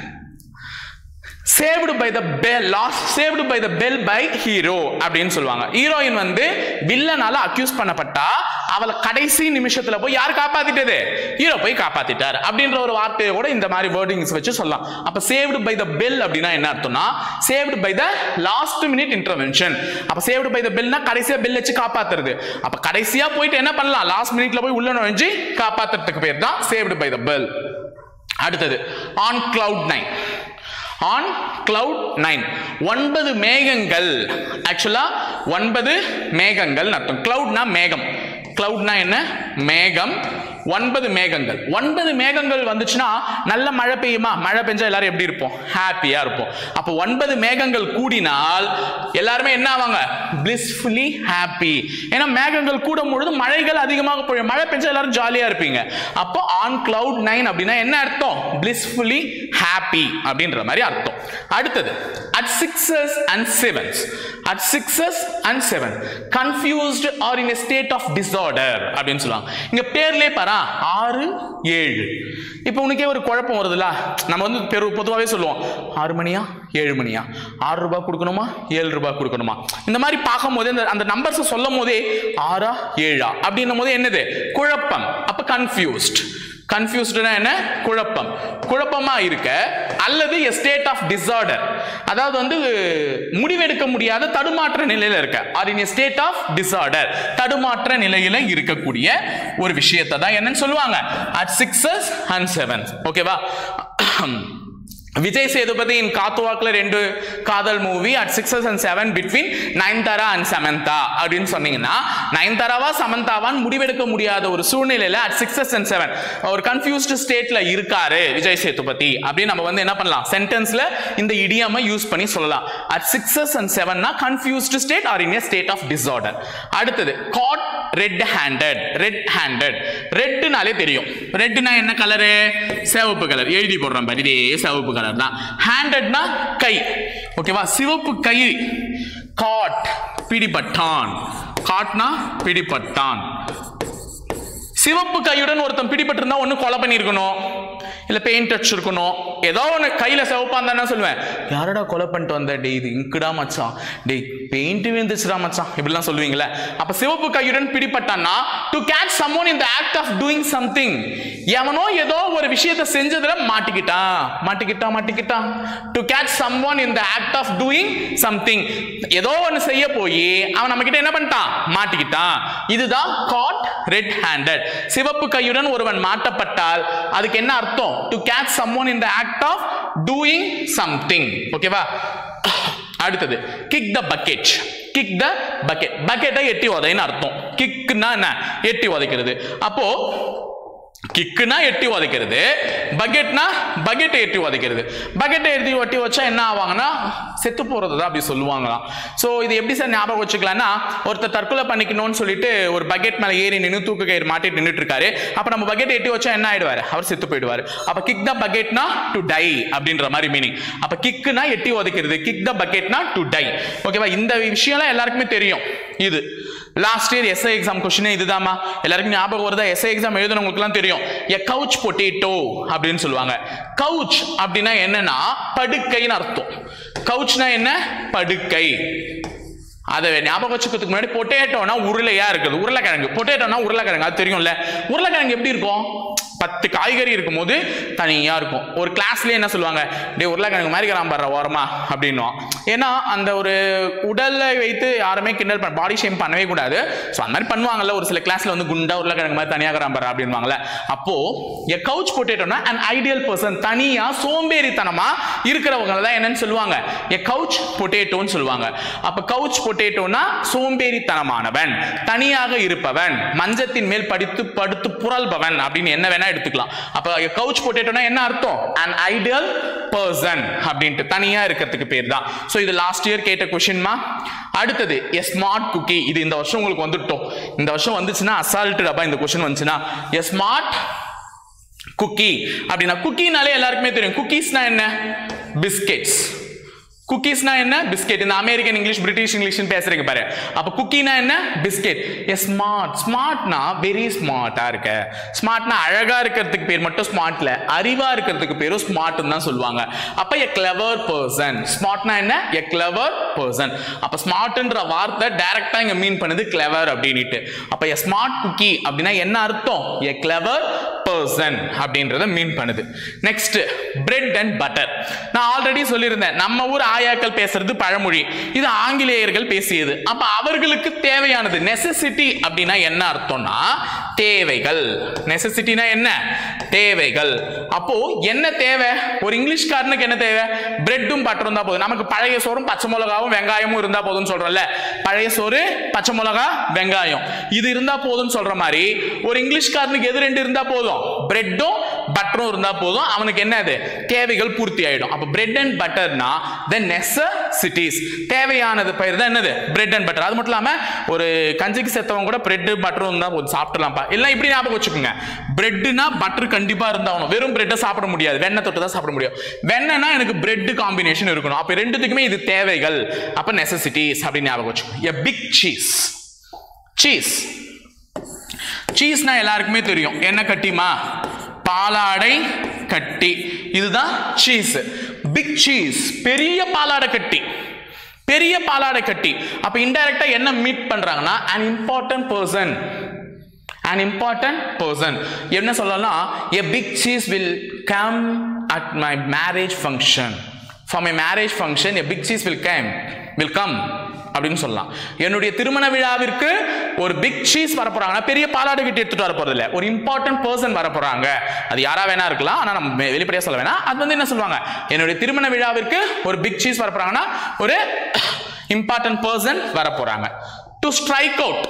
saved by the bell last saved by the bell by hero அப்படின்னு சொல்லுவாங்க ஹீரோயின் வந்து வில்லனால அக்யூஸ் பண்ணப்பட்டா அவளை கடைசி நிமிஷத்துல போய் யார் காப்பாத்திட்டது ஹீரோ போய் காப்பாத்திட்டார் அப்படின்ற ஒரு வார்த்தையை கூட இந்த மாதிரி வேர்டிங்ஸ் வச்சு சொல்லலாம் அப்ப சேவ்டு பை த பெல் அப்படின்னா என்ன அர்த்தம்னா saved by the last minute intervention அப்ப சேவ்டு பை த பெல்னா கடைசியா பெல் வச்சு காப்பாத்துறது அப்ப கடைசியா போயிட்டு என்ன பண்ணலாம் லாஸ்ட் மினிட்ல போய் உள்ள நுழைஞ்சு காப்பாத்துறதுக்கு பேர் தான் சேவ்டு பை த பெல் அடுத்தது on cloud nine on cloud nine ஒன்பது மேகங்கள் ஆக்சுவலா ஒன்பது மேகங்கள் அர்த்தம் கிளவுட்னா மேகம் கிளவுட்னா என்ன மேகம் ஒன்பது மேகங்கள் ஒன்பது மேகங்கள் வந்துச்சுன்னா நல்ல மழை பெய்யுமா மழை பெஞ்சா எல்லாரும் எப்படி இருப்போம் ஹாப்பியா இருப்போம் அப்போ ஒன்பது மேகங்கள் கூடினால் எல்லாருமே என்ன ஆவாங்க blissfully ஹாப்பி ஏன்னா மேகங்கள் கூடும் பொழுது மழைகள் அதிகமாக பொழியும் மழை பெஞ்சா எல்லாரும் ஜாலியா இருப்பீங்க அப்போ ஆன் கிளவுட் நைன் அப்படின்னா என்ன அர்த்தம் blissfully ஹாப்பி அப்படின்ற மாதிரி அர்த்தம் அடுத்தது at sixes and sevens at sixes and seven confused or in state of disorder அப்படின்னு சொல்லுவாங்க இங்க பேர்லே பாரா ஆறு ஏழு இப்போ உனக்கே ஒரு குழப்பம் வருதுல்ல நம்ம வந்து பெரு பொதுவாகவே சொல்லுவோம் ஆறு மணியா ஏழு மணியா ஆறு ரூபாய் கொடுக்கணுமா ஏழு ரூபாய் கொடுக்கணுமா இந்த மாதிரி பார்க்கும்போது அந்த அந்த நம்பர்ஸை சொல்லும் போதே ஆறா ஏழா அப்படின்னும் போது என்னது குழப்பம் அப்ப கன்ஃபியூஸ்ட் கன்ஃபியூஸ்டுனா என்ன குழப்பம் குழப்பமா இருக்க அல்லது a ஸ்டேட் ஆஃப் டிசார்டர் அதாவது வந்து முடிவெடுக்க முடியாத தடுமாற்ற நிலையில இருக்க or in state of disorder தடுமாற்ற நிலையில இருக்கக்கூடிய ஒரு விஷயத்தை தான் என்னன்னு சொல்லுவாங்க அட் சிக்ஸஸ் அண்ட் செவன் ஓகேவா விஜய் சேதுபதியின் காத்துவாக்குல ரெண்டு காதல் movie at sixes and seven between Nayanthara and Samantha அப்படின்னு சொன்னீங்கன்னா நயன்தாராவா சமந்தாவான்னு முடிவெடுக்க முடியாத ஒரு சூழ்நிலையில அட் சிக்ஸஸ் அண்ட் செவன் ஒரு கன்ஃபியூஸ்டு ஸ்டேட்ல இருக்காரு விஜய் சேதுபதி அப்படின்னு நம்ம வந்து என்ன பண்ணலாம் சென்டென்ஸ்ல இந்த இடியமை யூஸ் பண்ணி சொல்லலாம் அட் சிக்ஸஸ் அண்ட் செவன்னா confused state or in state of disorder அடுத்தது caught red handed red handed ரெட்னாலே தெரியும் ரெட்னா என்ன கலரு சிவப்பு கலர் எழுதி போடுறோம் பாரு இதே சிவப்பு கலர் தான் ஹேண்டட்னா கை ஓகேவா சிவப்பு கை காட் பிடிபட்டான் காட்னா பிடிபட்டான் சிவப்பு கையுடன் ஒருத்தன் பிடிபட்டிருந்தா ஒண்ணு கொலை பண்ணியிருக்கணும் இல்ல பெயிண்ட் அடிச்சிருக்கணும் ஏதோ ஒன்று கையில சிவப்பா இருந்தா சொல்லுவேன் யாரடா கொலை பண்ணிட்டு வந்த டேய் இது இங்குடா மச்சான் டேய் பெயிண்ட் விழுந்துச்சுடா மச்சான் இப்படிலாம் சொல்லுவீங்களே அப்ப சிவப்பு கையுடன் பிடிபட்டான்னா டு கேட்ச் சம்மோன் இந்த ஆக்ட் ஆஃப் டூயிங் சம்திங் எவனோ ஏதோ ஒரு விஷயத்தை செஞ்சதுல மாட்டிக்கிட்டான் மாட்டிக்கிட்டான் மாட்டிக்கிட்டான் to catch someone in the act of doing something ஏதோ ஒன்று செய்ய போய் அவன் நம்ம கிட்ட என்ன பண்ணிட்டான் மாட்டிக்கிட்டான் இதுதான் காட் ரெட் ஹேண்டட் சிவப்பு கையுடன் ஒருவன் மாட்டப்பட்டால் அதுக்கு என்ன அர்த்தம் to catch someone in the act of doing something ஓகேவா அடுத்தது kick the bucket kick the bucket பக்கெட்டை எட்டி உதைன்னு அர்த்தம் கிக்னா என்ன எட்டி உதைக்கிறது அப்போ கிக்குனா எட்டி உதைக்கிறது பக்கெட்னா பக்கெட்டை எட்டி உதைக்கிறது பக்கெட்டை எட்டி ஒட்டி வச்சா என்ன ஆவாங்கன்னா செத்து போறது தான் அப்படி சொல்லுவாங்களாம் ஸோ இது எப்படி சார் ஞாபகம் வச்சுக்கலாம்னா ஒருத்தர் தற்கொலை பண்ணிக்கணும்னு சொல்லிட்டு ஒரு பக்கெட் மேலே ஏறி நின்று தூக்கு கயிறு மாட்டிட்டு நின்றுட்டு இருக்காரு அப்போ நம்ம பக்கெட் எட்டி வச்சா என்ன ஆயிடுவாரு அவர் செத்து போயிடுவார் அப்போ கிக் த பக்கெட்னா டு டை அப்படின்ற மாதிரி மீனிங் அப்போ கிக்குனா எட்டி உதைக்கிறது கிக் த பக்கெட்னா டு டை ஓகேவா இந்த விஷயம்லாம் எல்லாருக்குமே தெரியும் இது லாஸ்ட் இயர் எஸ்ஐ எக்ஸாம் கொஸ்டினே இதுதாம்மா எல்லாருக்கும் ஞாபகம் வருதா எஸ்ஐ எக்ஸாம் எழுதுனவங்களுக்குலாம் தெரியும் எ கவுச் பொட்டேட்டோ அப்படின்னு சொல்லுவாங்க கவுச் அப்படின்னா என்னன்னா படுக்கைன்னு அர்த்தம் கவுச்னா என்ன படுக்கை அதை ஞாபகம் வச்சுக்கிறதுக்கு முன்னாடி பொட்டேட்டோனா உருளையா இருக்குது உருளைக்கிழங்கு பொட்டேட்டோனா உருளைக்கிழங்கு அது தெரியும்ல உருளைக்கிழங்கு எப்படி இருக்கும் பத்து காய்கறி இருக்கும்போது தனியா இருக்கும் ஒரு கிளாஸ்லயே என்ன சொல்லுவாங்க டே உருளைக்கிழங்கு மாதிரி இருக்கிறான் பாரு ஓரமா அப்படின்னும் ஏன்னா அந்த ஒரு உடலை வைத்து யாருமே கிண்டல் பண்ண பாடி ஷேம் பண்ணவே கூடாது ஸோ அந்த மாதிரி பண்ணுவாங்கல்ல ஒரு சில கிளாஸ்ல வந்து குண்டா உருளைக்கிழங்கு மாதிரி தனியாக இருக்கிறான் பாரு அப்படின்வாங்கல்ல அப்போ எ கவுச் பொட்டேட்டோனா அன் ஐடியல் பர்சன் தனியா சோம்பேறித்தனமா இருக்கிறவங்க தான் என்னன்னு சொல்லுவாங்க எ கவுச் பொட்டேட்டோன்னு சொல்லுவாங்க அப்ப கவுச் பொட்டேட்டோனா சோம்பேறித்தனமானவன் தனியாக இருப்பவன் மஞ்சத்தின் மேல் படித்து படுத்து புரள்பவன் அப்படின்னு என்ன வேணா எடுத்துக்கலாம் அப்ப கவுச் பொட்டேட்டோனா என்ன அர்த்தம் an ஐடியல் பர்சன் அப்படின்ட்டு தனியா இருக்கிறதுக்கு பேர் தான் ஸோ இது லாஸ்ட் இயர் கேட்ட கொஷின்மா அடுத்தது எ ஸ்மார்ட் குக்கி இது இந்த வருஷம் உங்களுக்கு வந்துட்டோம் இந்த வருஷம் வந்துச்சுன்னா அசால்ட்டு டப்பா இந்த கொஷின் வந்துச்சுன்னா எ ஸ்மார்ட் குக்கி அப்படின்னா குக்கினாலே எல்லாருக்குமே தெரியும் குக்கீஸ்னா என்ன பிஸ்கெட்ஸ் குக்கீஸ்னா என்ன பிஸ்கெட் இந்த அமெரிக்கன் இங்கிலீஷ் பிரிட்டிஷ் இங்கிலீஷ் பேசுறீங்க பாரு அப்ப குக்கினா என்ன பிஸ்கெட் எ ஸ்மார்ட் ஸ்மார்ட்னா வெரி ஸ்மார்ட்டா இருக்க ஸ்மார்ட்னா அழகா இருக்கிறதுக்கு பேர் மட்டும் ஸ்மார்ட்ல அறிவா இருக்கிறதுக்கு பேரும் ஸ்மார்ட்னு தான் சொல்லுவாங்க அப்ப எ கிளவர் பர்சன் ஸ்மார்ட்னா என்ன எ கிளவர் பர்சன் அப்ப ஸ்மார்ட்ன்ற வார்த்தை டைரக்டா இங்க மீன் பண்ணுது கிளவர் அப்படின்னுட்டு அப்ப எ ஸ்மார்ட் குக்கி அப்படின்னா என்ன அர்த்தம் எ கிளவர் பர்சன் அப்படின்றத மீன் பண்ணுது நெக்ஸ்ட் பிரெட் அண்ட் பட்டர் நான் ஆல்ரெடி சொல்லியிருந்தேன் நம்ம ஊர் ஆயாக்கள் பேசுறது பழமொழி இது ஆங்கிலேயர்கள் பேசியது அப்ப அவர்களுக்கு தேவையானது நெசசிட்டி அப்படின்னா என்ன அர்த்தம்னா தேவைகள் நெசசிட்டினா என்ன தேவைகள் அப்போ என்ன தேவை ஒரு இங்கிலீஷ்காரனுக்கு என்ன தேவை பிரெட்டும் பட்டரும் தான் போதும் நமக்கு பழைய சோறும் பச்சை மிளகாவும் வெங்காயமும் இருந்தா போதும்னு சொல்றோம்ல பழைய சோறு பச்சை மிளகா வெங்காயம் இது இருந்தா போதும்னு சொல்ற மாதிரி ஒரு இங்கிலீஷ்காரனுக்கு எது ரெண்டு இருந்தா போதும் பிரெட்டும் பட்டரும் இருந்தா போதும் அவனுக்கு என்னது தேவைகள் பூர்த்தி ஆயிடும் அப்ப பிரெட் அண்ட் பட்டர்னா த நெசசிட்டிஸ் தேவையானது பெயர் தான் என்னது பிரெட் அண்ட் பட்டர் அது மட்டும் இல்லாம ஒரு கஞ்சிக்கு செத்தவங்க கூட பிரெட் பட்டரும் இருந்தா போதும் சாப்பிடலாம்ப்பா எல்லாம் இப்படி ஞாபகம் வச்சுக்கோங்க பிரெட்னா பட்டர் கண்டிப்பா இருந்தாகணும் வெறும் பிரெட்டை சாப்பிட முடியாது வெண்ணெய் தொட்டு தான் சாப்பிட முடியும் வெண்ணெய்னா எனக்கு பிரெட் காம்பினேஷன் இருக்கணும் அப்ப ரெண்டுத்துக்குமே இது தேவைகள் அப்ப நெசசிட்டிஸ் அப்படின்னு ஞாபகம் வச்சுக்கோங்க எ பிக் சீஸ் சீஸ் சீஸ்னா எல்லாருக்குமே தெரியும் என்ன கட்டிமா பாலாடை கட்டி இதுதான் சீஸ் பிக் சீஸ் பெரிய பாலாடை கட்டி பெரிய பாலாடை கட்டி அப்ப இன்டைரக்டா என்ன மீட் பண்றாங்கன்னா an important person an important person என்ன சொல்லலாம் a big cheese will come at my marriage function for my marriage function a big cheese will come will come அப்படின்னு சொல்லலாம் என்னுடைய திருமண விழாவிற்கு ஒரு பிக் சீஸ் வர போறாங்கன்னா பெரிய பாலாடு கிட்ட எடுத்துட்டு வர போறது இல்ல ஒரு இம்பார்ட்டன்ட் பர்சன் வர போறாங்க அது யாரா வேணா இருக்கலாம் ஆனா நம்ம வெ- வெளிப்படையா சொல்ல வேணாம் அது வந்து என்ன சொல்லுவாங்க என்னுடைய திருமண விழாவிற்கு ஒரு பிக் சீஸ் வர போறாங்கன்னா ஒரு இம்பார்ட்டன்ட் பர்சன் வர போறாங்க டு ஸ்ட்ரைக் அவுட்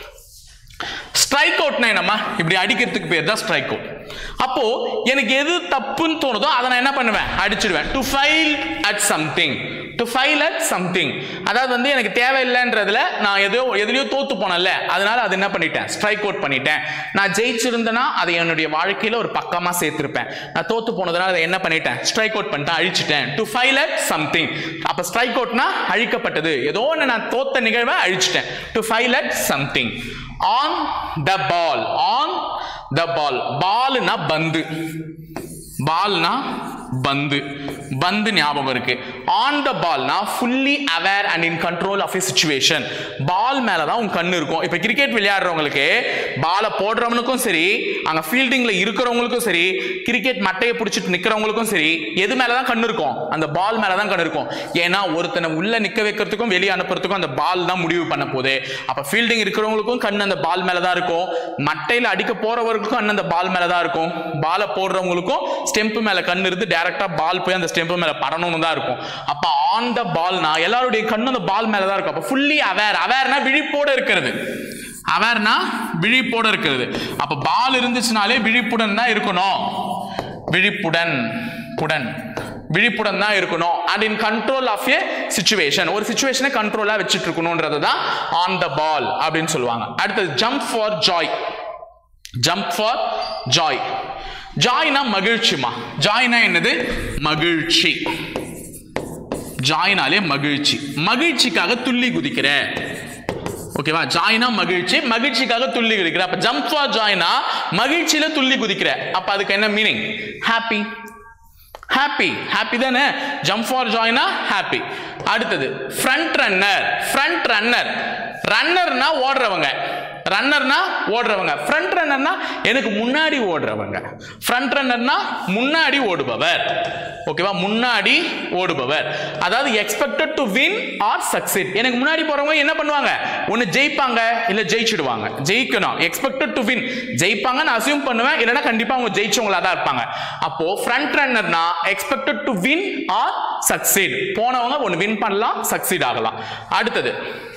ஸ்ட்ரைக் அவுட்னா என்னம்மா இப்படி அடிக்கிறதுக்கு பேர் தான் ஸ்ட்ரைக் அவுட் அப்போ எனக்கு எது தப்புன்னு தோணுதோ அதை நான் என்ன பண்ணுவேன் அடிச்சிடுவேன் to fail at something to fail at something அதாவது வந்து எனக்கு தேவையில்லைன்றதுல நான் எதையோ எதுலையோ தோத்து போனேன்ல அதனால அது என்ன பண்ணிட்டேன் ஸ்ட்ரைக் அவுட் பண்ணிட்டேன் நான் ஜெயிச்சிருந்தேன்னா அதை என்னுடைய வாழ்க்கையில ஒரு பக்கமா சேர்த்திருப்பேன் நான் தோத்து போனதுனால அதை என்ன பண்ணிட்டேன் ஸ்ட்ரைக் அவுட் பண்ணிட்டேன் அழிச்சிட்டேன் டு ஃபைல் அட் சம்திங் அப்ப ஸ்ட்ரைக் அவுட்னா அழிக்கப்பட்டது ஏதோ ஒன்று நான் தோத்த நிகழ்வை அழிச்சிட்டேன் to fail at something on the ball on the ball பால்னா பந்து பால்னா பந்து பந்து ஞாபகம் இருக்கு ஆன் த பால்னா fully aware and in control of situation ball மேல தான் உங்க கண்ணு இருக்கும் இப்போ கிரிக்கெட் விளையாடுறவங்களுக்கு பாலை போடுறவனுக்கும் சரி அங்க ஃபீல்டிங்ல இருக்கிறவங்களுக்கும் சரி கிரிக்கெட் மட்டையை பிடிச்சிட்டு நிக்கிறவங்களுக்கும் சரி எது மேல தான் கண்ணு இருக்கும் அந்த பால் மேல தான் கண்ணு இருக்கும் ஏன்னா ஒருத்தனை உள்ள நிக்க வைக்கிறதுக்கும் வெளியே அனுப்புறதுக்கும் அந்த பால் தான் முடிவு பண்ண போகுது அப்ப ஃபீல்டிங் இருக்கிறவங்களுக்கும் கண் அந்த பால் மேல தான் இருக்கும் மட்டையில அடிக்க போறவருக்கும் கண் அந்த பால் மேல தான் இருக்கும் பாலை போடுறவங்களுக்கும் ஸ்டெம்ப் மேல கண் இருந்து டைரக்டா பால் போய் அந்த ஸ்டெம்ப் மேல படணும்னு தான் இருக்கும் அப்ப ஆன் த பால்னா எல்லாருடைய கண்ணு அந்த பால் மேல தான் இருக்கும் அப்ப ஃபுல்லி அவேர் அவேர்னா விழிப்போட இருக்கிறது அவேர்னா விழிப்போட இருக்கிறது அப்ப பால் இருந்துச்சுனாலே விழிப்புடன் தான் இருக்கணும் விழிப்புடன் புடன் விழிப்புடன் தான் இருக்கணும் and in control of a situation ஒரு சுச்சுவேஷனை கண்ட்ரோலா வச்சுட்டு இருக்கணும்ன்றது தான் ஆன் த பால் அப்படின்னு சொல்லுவாங்க அடுத்தது jump for joy jump for joy ஜாய்னா மகிழ்ச்சிமா ஜாய்னா என்னது மகிழ்ச்சி ஜாய்னாலே மகிழ்ச்சி மகிழ்ச்சிக்காக துள்ளி குதிக்கிற ஓகேவா ஜாய்னா மகிழ்ச்சி மகிழ்ச்சிக்காக துள்ளி குதிக்கிற அப்ப ஜம்ப் ஃபார் ஜாய்னா மகிழ்ச்சியில துள்ளி குதிக்கிற அப்ப அதுக்கு என்ன மீனிங் ஹாப்பி ஹாப்பி ஹாப்பி தானே ஜம்ப் ஃபார் ஜாய்னா ஹாப்பி அடுத்தது ஃப்ரண்ட் ரன்னர் ஃப்ரண்ட் ரன்னர் ரன்னர்னா ஓடுறவங்க ரன்னர்னா ஓடுறவங்க ஃப்ரண்ட் ரன்னர்னா எனக்கு முன்னாடி ஓடுறவங்க ஃப்ரண்ட் ரன்னர்னா முன்னாடி ஓடுபவர் ஓகேவா முன்னாடி ஓடுபவர் அதாவது expected to win or succeed எனக்கு முன்னாடி போறவங்க என்ன பண்ணுவாங்க ஒன்னு ஜெயிப்பாங்க இல்ல ஜெயிச்சிடுவாங்க ஜெயிக்கணும் எக்ஸ்பெக்டட் டு வின் ஜெயிப்பாங்கன்னு அசியூம் பண்ணுவேன் இல்லைன்னா கண்டிப்பா அவங்க ஜெயிச்சவங்களா தான் இருப்பாங்க அப்போ ஃப்ரண்ட் ரன்னர்னா expected to win or succeed போனவங்க ஒன்னு வின் பண்ணலாம் சக்சீட் ஆகலாம் அடுத்தது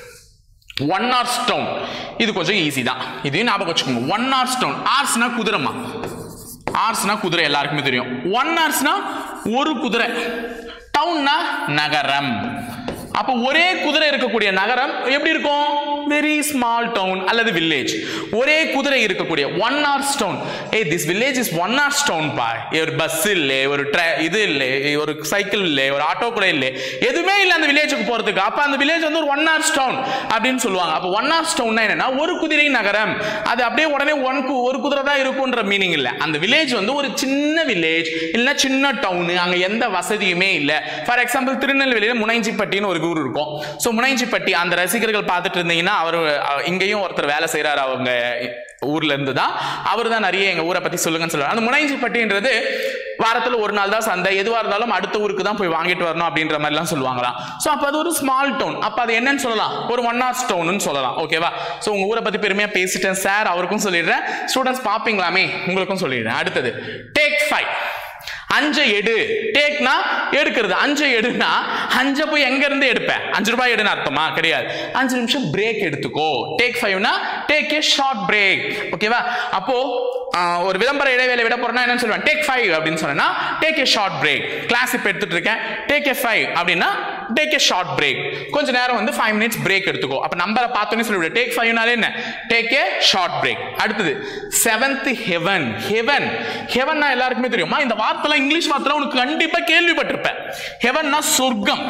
ஒன் ஆர் ஸ்டோன் இது கொஞ்சம் ஈஸி தான் இதையும் ஞாபகம் வச்சுக்கோங்க ஒன் ஆர் ஸ்டோன் ஆர்ஸ்னா குதிரைமா ஆர்ஸ்னா குதிரை எல்லாருக்குமே தெரியும் ஒன் ஆர்ஸ்னா ஒரு குதிரை டவுன்னா நகரம் அப்போ ஒரே குதிரை இருக்கக்கூடிய நகரம் எப்படி இருக்கும் வெரி ஸ்மால் டவுன் அல்லது வில்லேஜ் ஒரே குதிரை இருக்கக்கூடிய one horse town a this village is one horse town பா ஒரு பஸ் இல்லை ஒரு ட்ர இது இல்லை ஒரு சைக்கிள் இல்லை ஒரு ஆட்டோ கூட இல்லை எதுவுமே இல்லை அந்த வில்லேஜுக்கு போறதுக்கு அப்ப அந்த வில்லேஜ் வந்து ஒரு ஒன் ஆர் ஸ்டோன் அப்படின்னு சொல்லுவாங்க அப்போ ஒன் ஆர் ஸ்டோன்னா என்னன்னா ஒரு குதிரை நகரம் அது அப்படியே உடனே ஒன் ஒரு குதிரை தான் இருக்கும்ன்ற மீனிங் இல்லை அந்த வில்லேஜ் வந்து ஒரு சின்ன வில்லேஜ் இல்லைன்னா சின்ன டவுனு அங்க எந்த வசதியுமே இல்லை ஃபார் எக்ஸாம்பிள் திருநெல்வேலியில முனைஞ்சிப்பட்டின்னு ஒரு ஊர் இருக்கும் ஸோ முனைஞ்சிப்பட்டி அந்த ரசிகர்கள் பார்த்துட்டு இருந்தீங்கன்னா அவர் அஹ், இங்கேயும் ஒருத்தர் வேலை செய்றாரு அவங்க ஊர்ல இருந்து தான் அவர் தான் நிறைய எங்க ஊரை பத்தி சொல்லுங்கன்னு சொல்லுவாங்க அந்த முனைஞ்சிப்பட்டின்றது வாரத்துல ஒரு நாள் தான் சந்தை எதுவா இருந்தாலும் அடுத்த ஊருக்கு தான் போய் வாங்கிட்டு வரணும் அப்படின்ற மாதிரிலாம் சொல்லுவாங்களாம் ஸோ அப்போ அது ஒரு ஸ்மால் டவுன் அப்போ அது என்னன்னு சொல்லலாம் ஒரு ஒன் ஆர் டவுன்னு சொல்லலாம் ஓகேவா ஸோ உங்க ஊரை பத்தி பெருமையா பேசிட்டேன் சார் அவருக்கும் சொல்லிடுறேன் ஸ்டூடெண்ட்ஸ் பாப்பீங்களாமே உங்களுக்கும் சொல்லிடுறேன் அடுத்தது டேக் ஃபைவ் அஞ்சை எடு டேக்னா எடுக்கிறது அஞ்சை எடுனா அஞ்சை போய் எங்க இருந்து எடுப்பேன் அஞ்சு ரூபாய் எடுன்னு அர்த்தமா கிடையாது அஞ்சு நிமிஷம் பிரேக் எடுத்துக்கோ டேக் ஃபைவ்னா டேக் ஏ ஷார்ட் பிரேக் ஓகேவா அப்போ ஆஹ், ஒரு விளம்பர இடைவேளை விட போறேன்னா என்னன்னு சொல்லுவேன் டேக் ஃபைவ் அப்படின்னு சொன்னா take a short break class இப்போ எடுத்துட்டு இருக்கேன் டேக் ஏ ஃபைவ் அப்படின்னா டேக் ஏ ஷார்ட் பிரேக் கொஞ்ச நேரம் வந்து ஃபைவ் மினிட்ஸ் பிரேக் எடுத்துக்கோ அப்ப நம்பரை பார்த்தோன்னே சொல்லிவிடு டேக் ஃபைவ்னாலே என்ன டேக் ஏ ஷார்ட் பிரேக் அடுத்தது செவன்த் ஹெவன் ஹெவன் ஹெவன்னா எல்லாருக்குமே தெரியுமா இந்த வார்த்தைலாம் இங்கிலீஷ் வார்த்தை உனக்கு கண்டிப்பா கேள்விப்பட்டிருப்ப ஹெவன்னா சொர்க்கம்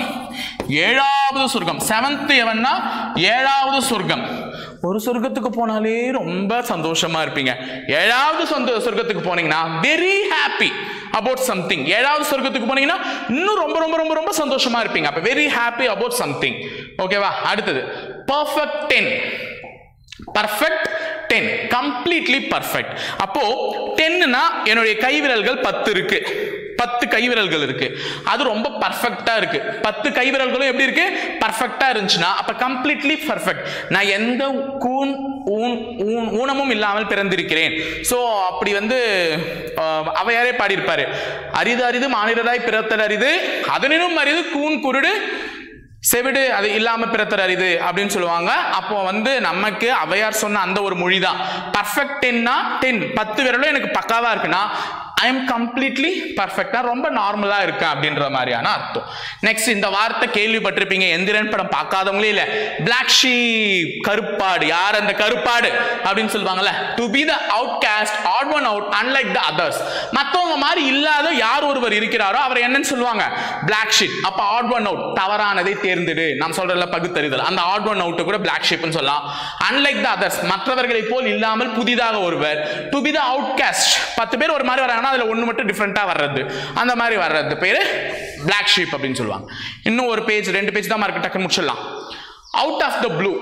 ஏழாவது சொர்க்கம் செவன்த் ஹெவன்னா ஏழாவது சொர்க்கம் ஒரு சொர்க்கத்துக்கு போனாலே ரொம்ப சந்தோஷமா இருப்பீங்க ஏழாவது சொந்த சொர்க்கத்துக்கு போனீங்கன்னா வெரி ஹாப்பி அபவுட் சம்திங் ஏழாவது சொர்க்கத்துக்கு போனீங்கன்னா இன்னும் ரொம்ப ரொம்ப ரொம்ப ரொம்ப சந்தோஷமா இருப்பீங்க அப்ப வெரி ஹாப்பி அபவுட் சம்திங் ஓகேவா அடுத்தது perfect ten perfect ten completely perfect அப்போ டென்னுனா என்னுடைய கைவிரல்கள் பத்து இருக்கு பத்து கைவிரல்கள் இருக்கு அது ரொம்ப பர்ஃபெக்டா இருக்கு பத்து கைவிரல்களும் எப்படி இருக்கு பர்ஃபெக்டா இருந்துச்சுன்னா அப்ப கம்ப்ளீட்லி பர்ஃபெக்ட் நான் எந்த கூன் ஊன் ஊன் ஊனமும் இல்லாமல் பிறந்திருக்கிறேன் ஸோ அப்படி வந்து அஹ், அவையாரே பாடியிருப்பாரு அரிது அரிது மானிடராய் பிறத்தல் அரிது அதனினும் அரிது கூன் குருடு செவிடு அது இல்லாம பிறத்தர் அரிது அப்படின்னு சொல்லுவாங்க அப்போ வந்து நமக்கு அவையார் சொன்ன அந்த ஒரு மொழி தான் பர்ஃபெக்ட் டென்னா டென் பத்து விரலும் எனக்கு பக்காவா இருக்குன்னா ஐ எம் கம்ப்ளீட்லி பர்ஃபெக்டா ரொம்ப நார்மலா இருக்கேன் அப்படின்ற மாதிரியான அர்த்தம் நெக்ஸ்ட் இந்த வார்த்தை கேள்விப்பட்டிருப்பீங்க எந்திரன் படம் பார்க்காதவங்களே இல்ல பிளாக் ஷீப் கருப்பாடு யார் அந்த கருப்பாடு அப்படின்னு சொல்லுவாங்கல்ல to be the outcast odd one out unlike the others மத்தவங்க மாதிரி இல்லாத யார் ஒருவர் இருக்கிறாரோ அவர் என்னன்னு சொல்லுவாங்க பிளாக் ஷீட் அப்ப ஆட் ஒன் அவுட் தவறானதை தேர்ந்தெடு நாம் சொல்றதுல பகுத்தறிதல் அந்த ஆட் ஒன் அவுட் கூட பிளாக் ஷீப்னு சொல்லலாம் அன்லைக் த அதர்ஸ் மற்றவர்களை போல் இல்லாமல் புதிதாக ஒருவர் to be the outcast பத்து பேர் ஒரு மாதிரி வராங்கன்னா அதுல ஒண்ணு மட்டும் டிஃப்ரெண்டா வர்றது அந்த மாதிரி வர்றது பேரு பிளாக் ஷீப் அப்படின்னு சொல்லுவாங்க இன்னும் ஒரு பேஜ் ரெண்டு பேஜ் தான் மார்க் டக்குன்னு முடிச்சிடலாம் out of the blue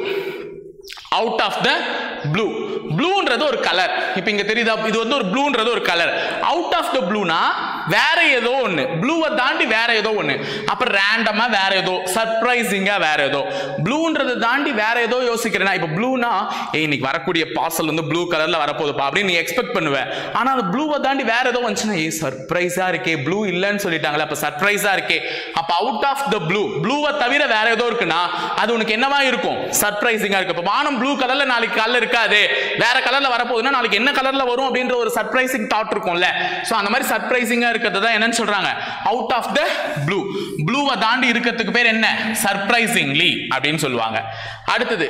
out of the blue ப்ளூன்றது ஒரு கலர் இப்போ இங்க தெரியுதா இது வந்து ஒரு ப்ளூன்றது ஒரு கலர் அவுட் ஆஃப் த ப்ளூனா வேற ஏதோ ஒண்ணு ப்ளூவை தாண்டி வேற ஏதோ ஒண்ணு அப்ப ரேண்டமா வேற ஏதோ சர்ப்ரைசிங்கா வேற ஏதோ ப்ளூன்றதை தாண்டி வேற ஏதோ யோசிக்கிறேன்னா இப்ப ப்ளூனா ஏய் இன்னைக்கு வரக்கூடிய பார்சல் வந்து ப்ளூ கலர்ல வரப்போகுதுப்பா அப்படின்னு நீ எக்ஸ்பெக்ட் பண்ணுவ ஆனா அந்த ப்ளூவை தாண்டி வேற ஏதோ வந்துச்சுன்னா ஏய் சர்ப்ரைஸா இருக்கே ப்ளூ இல்லைன்னு சொல்லிட்டாங்களே அப்ப சர்ப்ரைஸா இருக்கே அப்ப அவுட் ஆஃப் த ப்ளூ ப்ளூவை தவிர வேற ஏதோ இருக்குன்னா அது உனக்கு என்னவா இருக்கும் சர்ப்ரைசிங்கா இருக்கு இப்ப வானம் ப்ளூ கலர்ல நாளைக்கு காலைல இருக்காது வேற கலர்ல வரப்போகுதுன்னா நாளைக்கு என்ன கலர்ல வரும் அப்படின்ற ஒரு சர்ப்ரைசிங் தாட் இருக்கும்ல சோ அந்த மாதிரி சர்ப்ரைசிங்கா இருக்கிறது தான் என்னன்னு சொல்றாங்க அவுட் ஆஃப் த ப்ளூ ப்ளூவை தாண்டி இருக்கிறதுக்கு பேர் என்ன சர்ப்ரைசிங்லி அப்படின்னு சொல்லுவாங்க அடுத்தது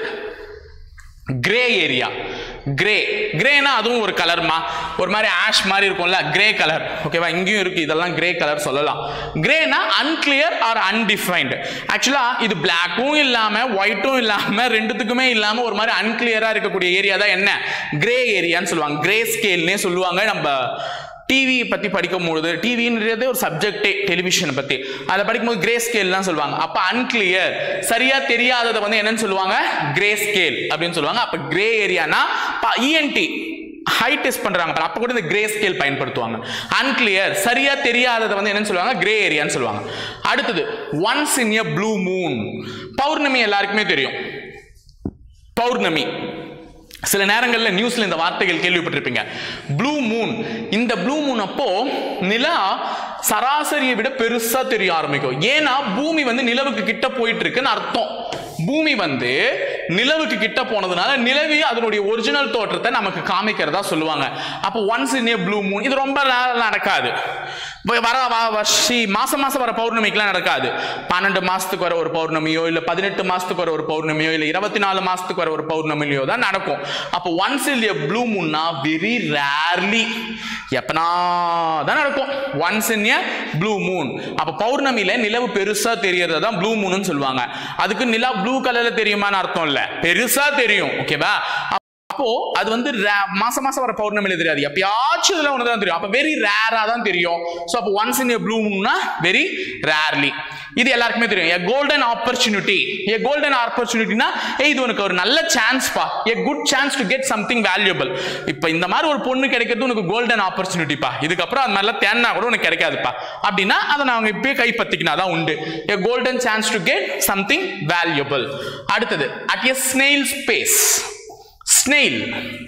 கிரே ஏரியா கிரே கிரேனா அதுவும் ஒரு கலர்மா ஒரு மாதிரி ஆஷ் மாதிரி இருக்கும்ல கிரே கலர் ஓகேவா இங்கேயும் இருக்கு இதெல்லாம் கிரே கலர் சொல்லலாம் கிரேனா அன்கிளியர் ஆர் அன்டிஃபைன்டு ஆக்சுவலா இது பிளாக்கும் இல்லாம ஒயிட்டும் இல்லாம ரெண்டுத்துக்குமே இல்லாம ஒரு மாதிரி அன்கிளியரா இருக்கக்கூடிய ஏரியா தான் என்ன கிரே ஏரியான்னு சொல்லுவாங்க கிரே ஸ்கேல்னே சொல்லுவாங்க நம்ம டிவி பத்தி படிக்கும் பொழுது டிவின்றது ஒரு சப்ஜெக்டே டெலிவிஷனை பத்தி அதை படிக்கும்போது கிரே ஸ்கேல்லாம் சொல்லுவாங்க அப்ப அன்கிளியர் சரியா தெரியாததை வந்து என்னன்னு சொல்லுவாங்க கிரே ஸ்கேல் அப்படின்னு சொல்லுவாங்க அப்ப கிரே ஏரியானா இஎன்டி ஹை டெஸ்ட் பண்றாங்க பாரு, அப்ப கூட இந்த கிரே ஸ்கேல் பயன்படுத்துவாங்க அன்கிளியர் சரியா தெரியாததை வந்து என்னன்னு சொல்லுவாங்க கிரே ஏரியான்னு சொல்லுவாங்க அடுத்தது once in a blue moon பௌர்ணமி எல்லாருக்குமே தெரியும் பௌர்ணமி சில நேரங்களில் நியூஸ்ல இந்த வார்த்தைகள் கேள்விப்பட்டிருப்பீங்க ப்ளூ மூன் இந்த ப்ளூ மூன் அப்போ நிலா சராசரியை விட பெருசா தெரிய ஆரம்பிக்கும் ஏன்னா பூமி வந்து நிலவுக்கு கிட்ட போயிட்டு இருக்குன்னு அர்த்தம் பூமி வந்து நிலவுக்கு கிட்ட போனதுனால நிலவி அதனுடைய ஒரிஜினல் தோற்றத்தை நமக்கு காமிக்கிறதா சொல்லுவாங்க அப்போ once in a blue moon இது ரொம்ப rare நடக்காது வ- வர வ- வருஷி மாசம் மாசம் வர பௌர்ணமிக்கெல்லாம் நடக்காது பன்னெண்டு மாசத்துக்கு வர ஒரு பௌர்ணமியோ இல்ல பதினெட்டு மாசத்துக்கு வர ஒரு பௌர்ணமியோ இல்ல இருபத்தி நாலு மாசத்துக்கு வர ஒரு பௌர்ணமியோ தான் நடக்கும் அப்போ ஒன்ஸ் இன் ஏ ப்ளூ மூன்னா வெரி ரேர்லி எப்பனா தான் நடக்கும் once in a blue moon அப்ப பௌர்ணமியில நிலவு பெருசா தெரியறத தான் ப்ளூ மூன்னு சொல்லுவாங்க அதுக்கு நிலா ப்ளூ கலர்ல தெரியுமான்னு அர்த்தம் இல்ல பெருசா தெரியும் ஓகேவா அப்போ அது வந்து ra- மாசம் மாசம் வர பௌர்ணமியில தெரியாது எப்பயாச்சும் இதுல ஒன்று தான் தெரியும் அப்போ வெரி ரேரா தான் தெரியும் ஸோ அப்போ ஒன்ஸ் இன் ஏ ப்ளூம்னா வெரி ரேர்லி இது எல்லாருக்குமே தெரியும் a golden opportunity a golden ஆப்பர்ச்சுனிட்டினா ஏ இது உனக்கு ஒரு நல்ல சான்ஸ் பா a good chance to get something valuable இப்போ இந்த மாதிரி ஒரு பொண்ணு கிடைக்கிறது உனக்கு கோல்டன் ஆப்பர்ச்சுனிட்டிப்பா இதுக்கப்புறம் அது மாதிரிலாம் தேன்னா கூட உனக்கு கிடைக்காதுப்பா அப்படின்னா அதை நாங்கள் இப்பயே கைப்பற்றிக்கினா தான் உண்டு a golden chance to get something valuable அடுத்தது at a snail's pace snail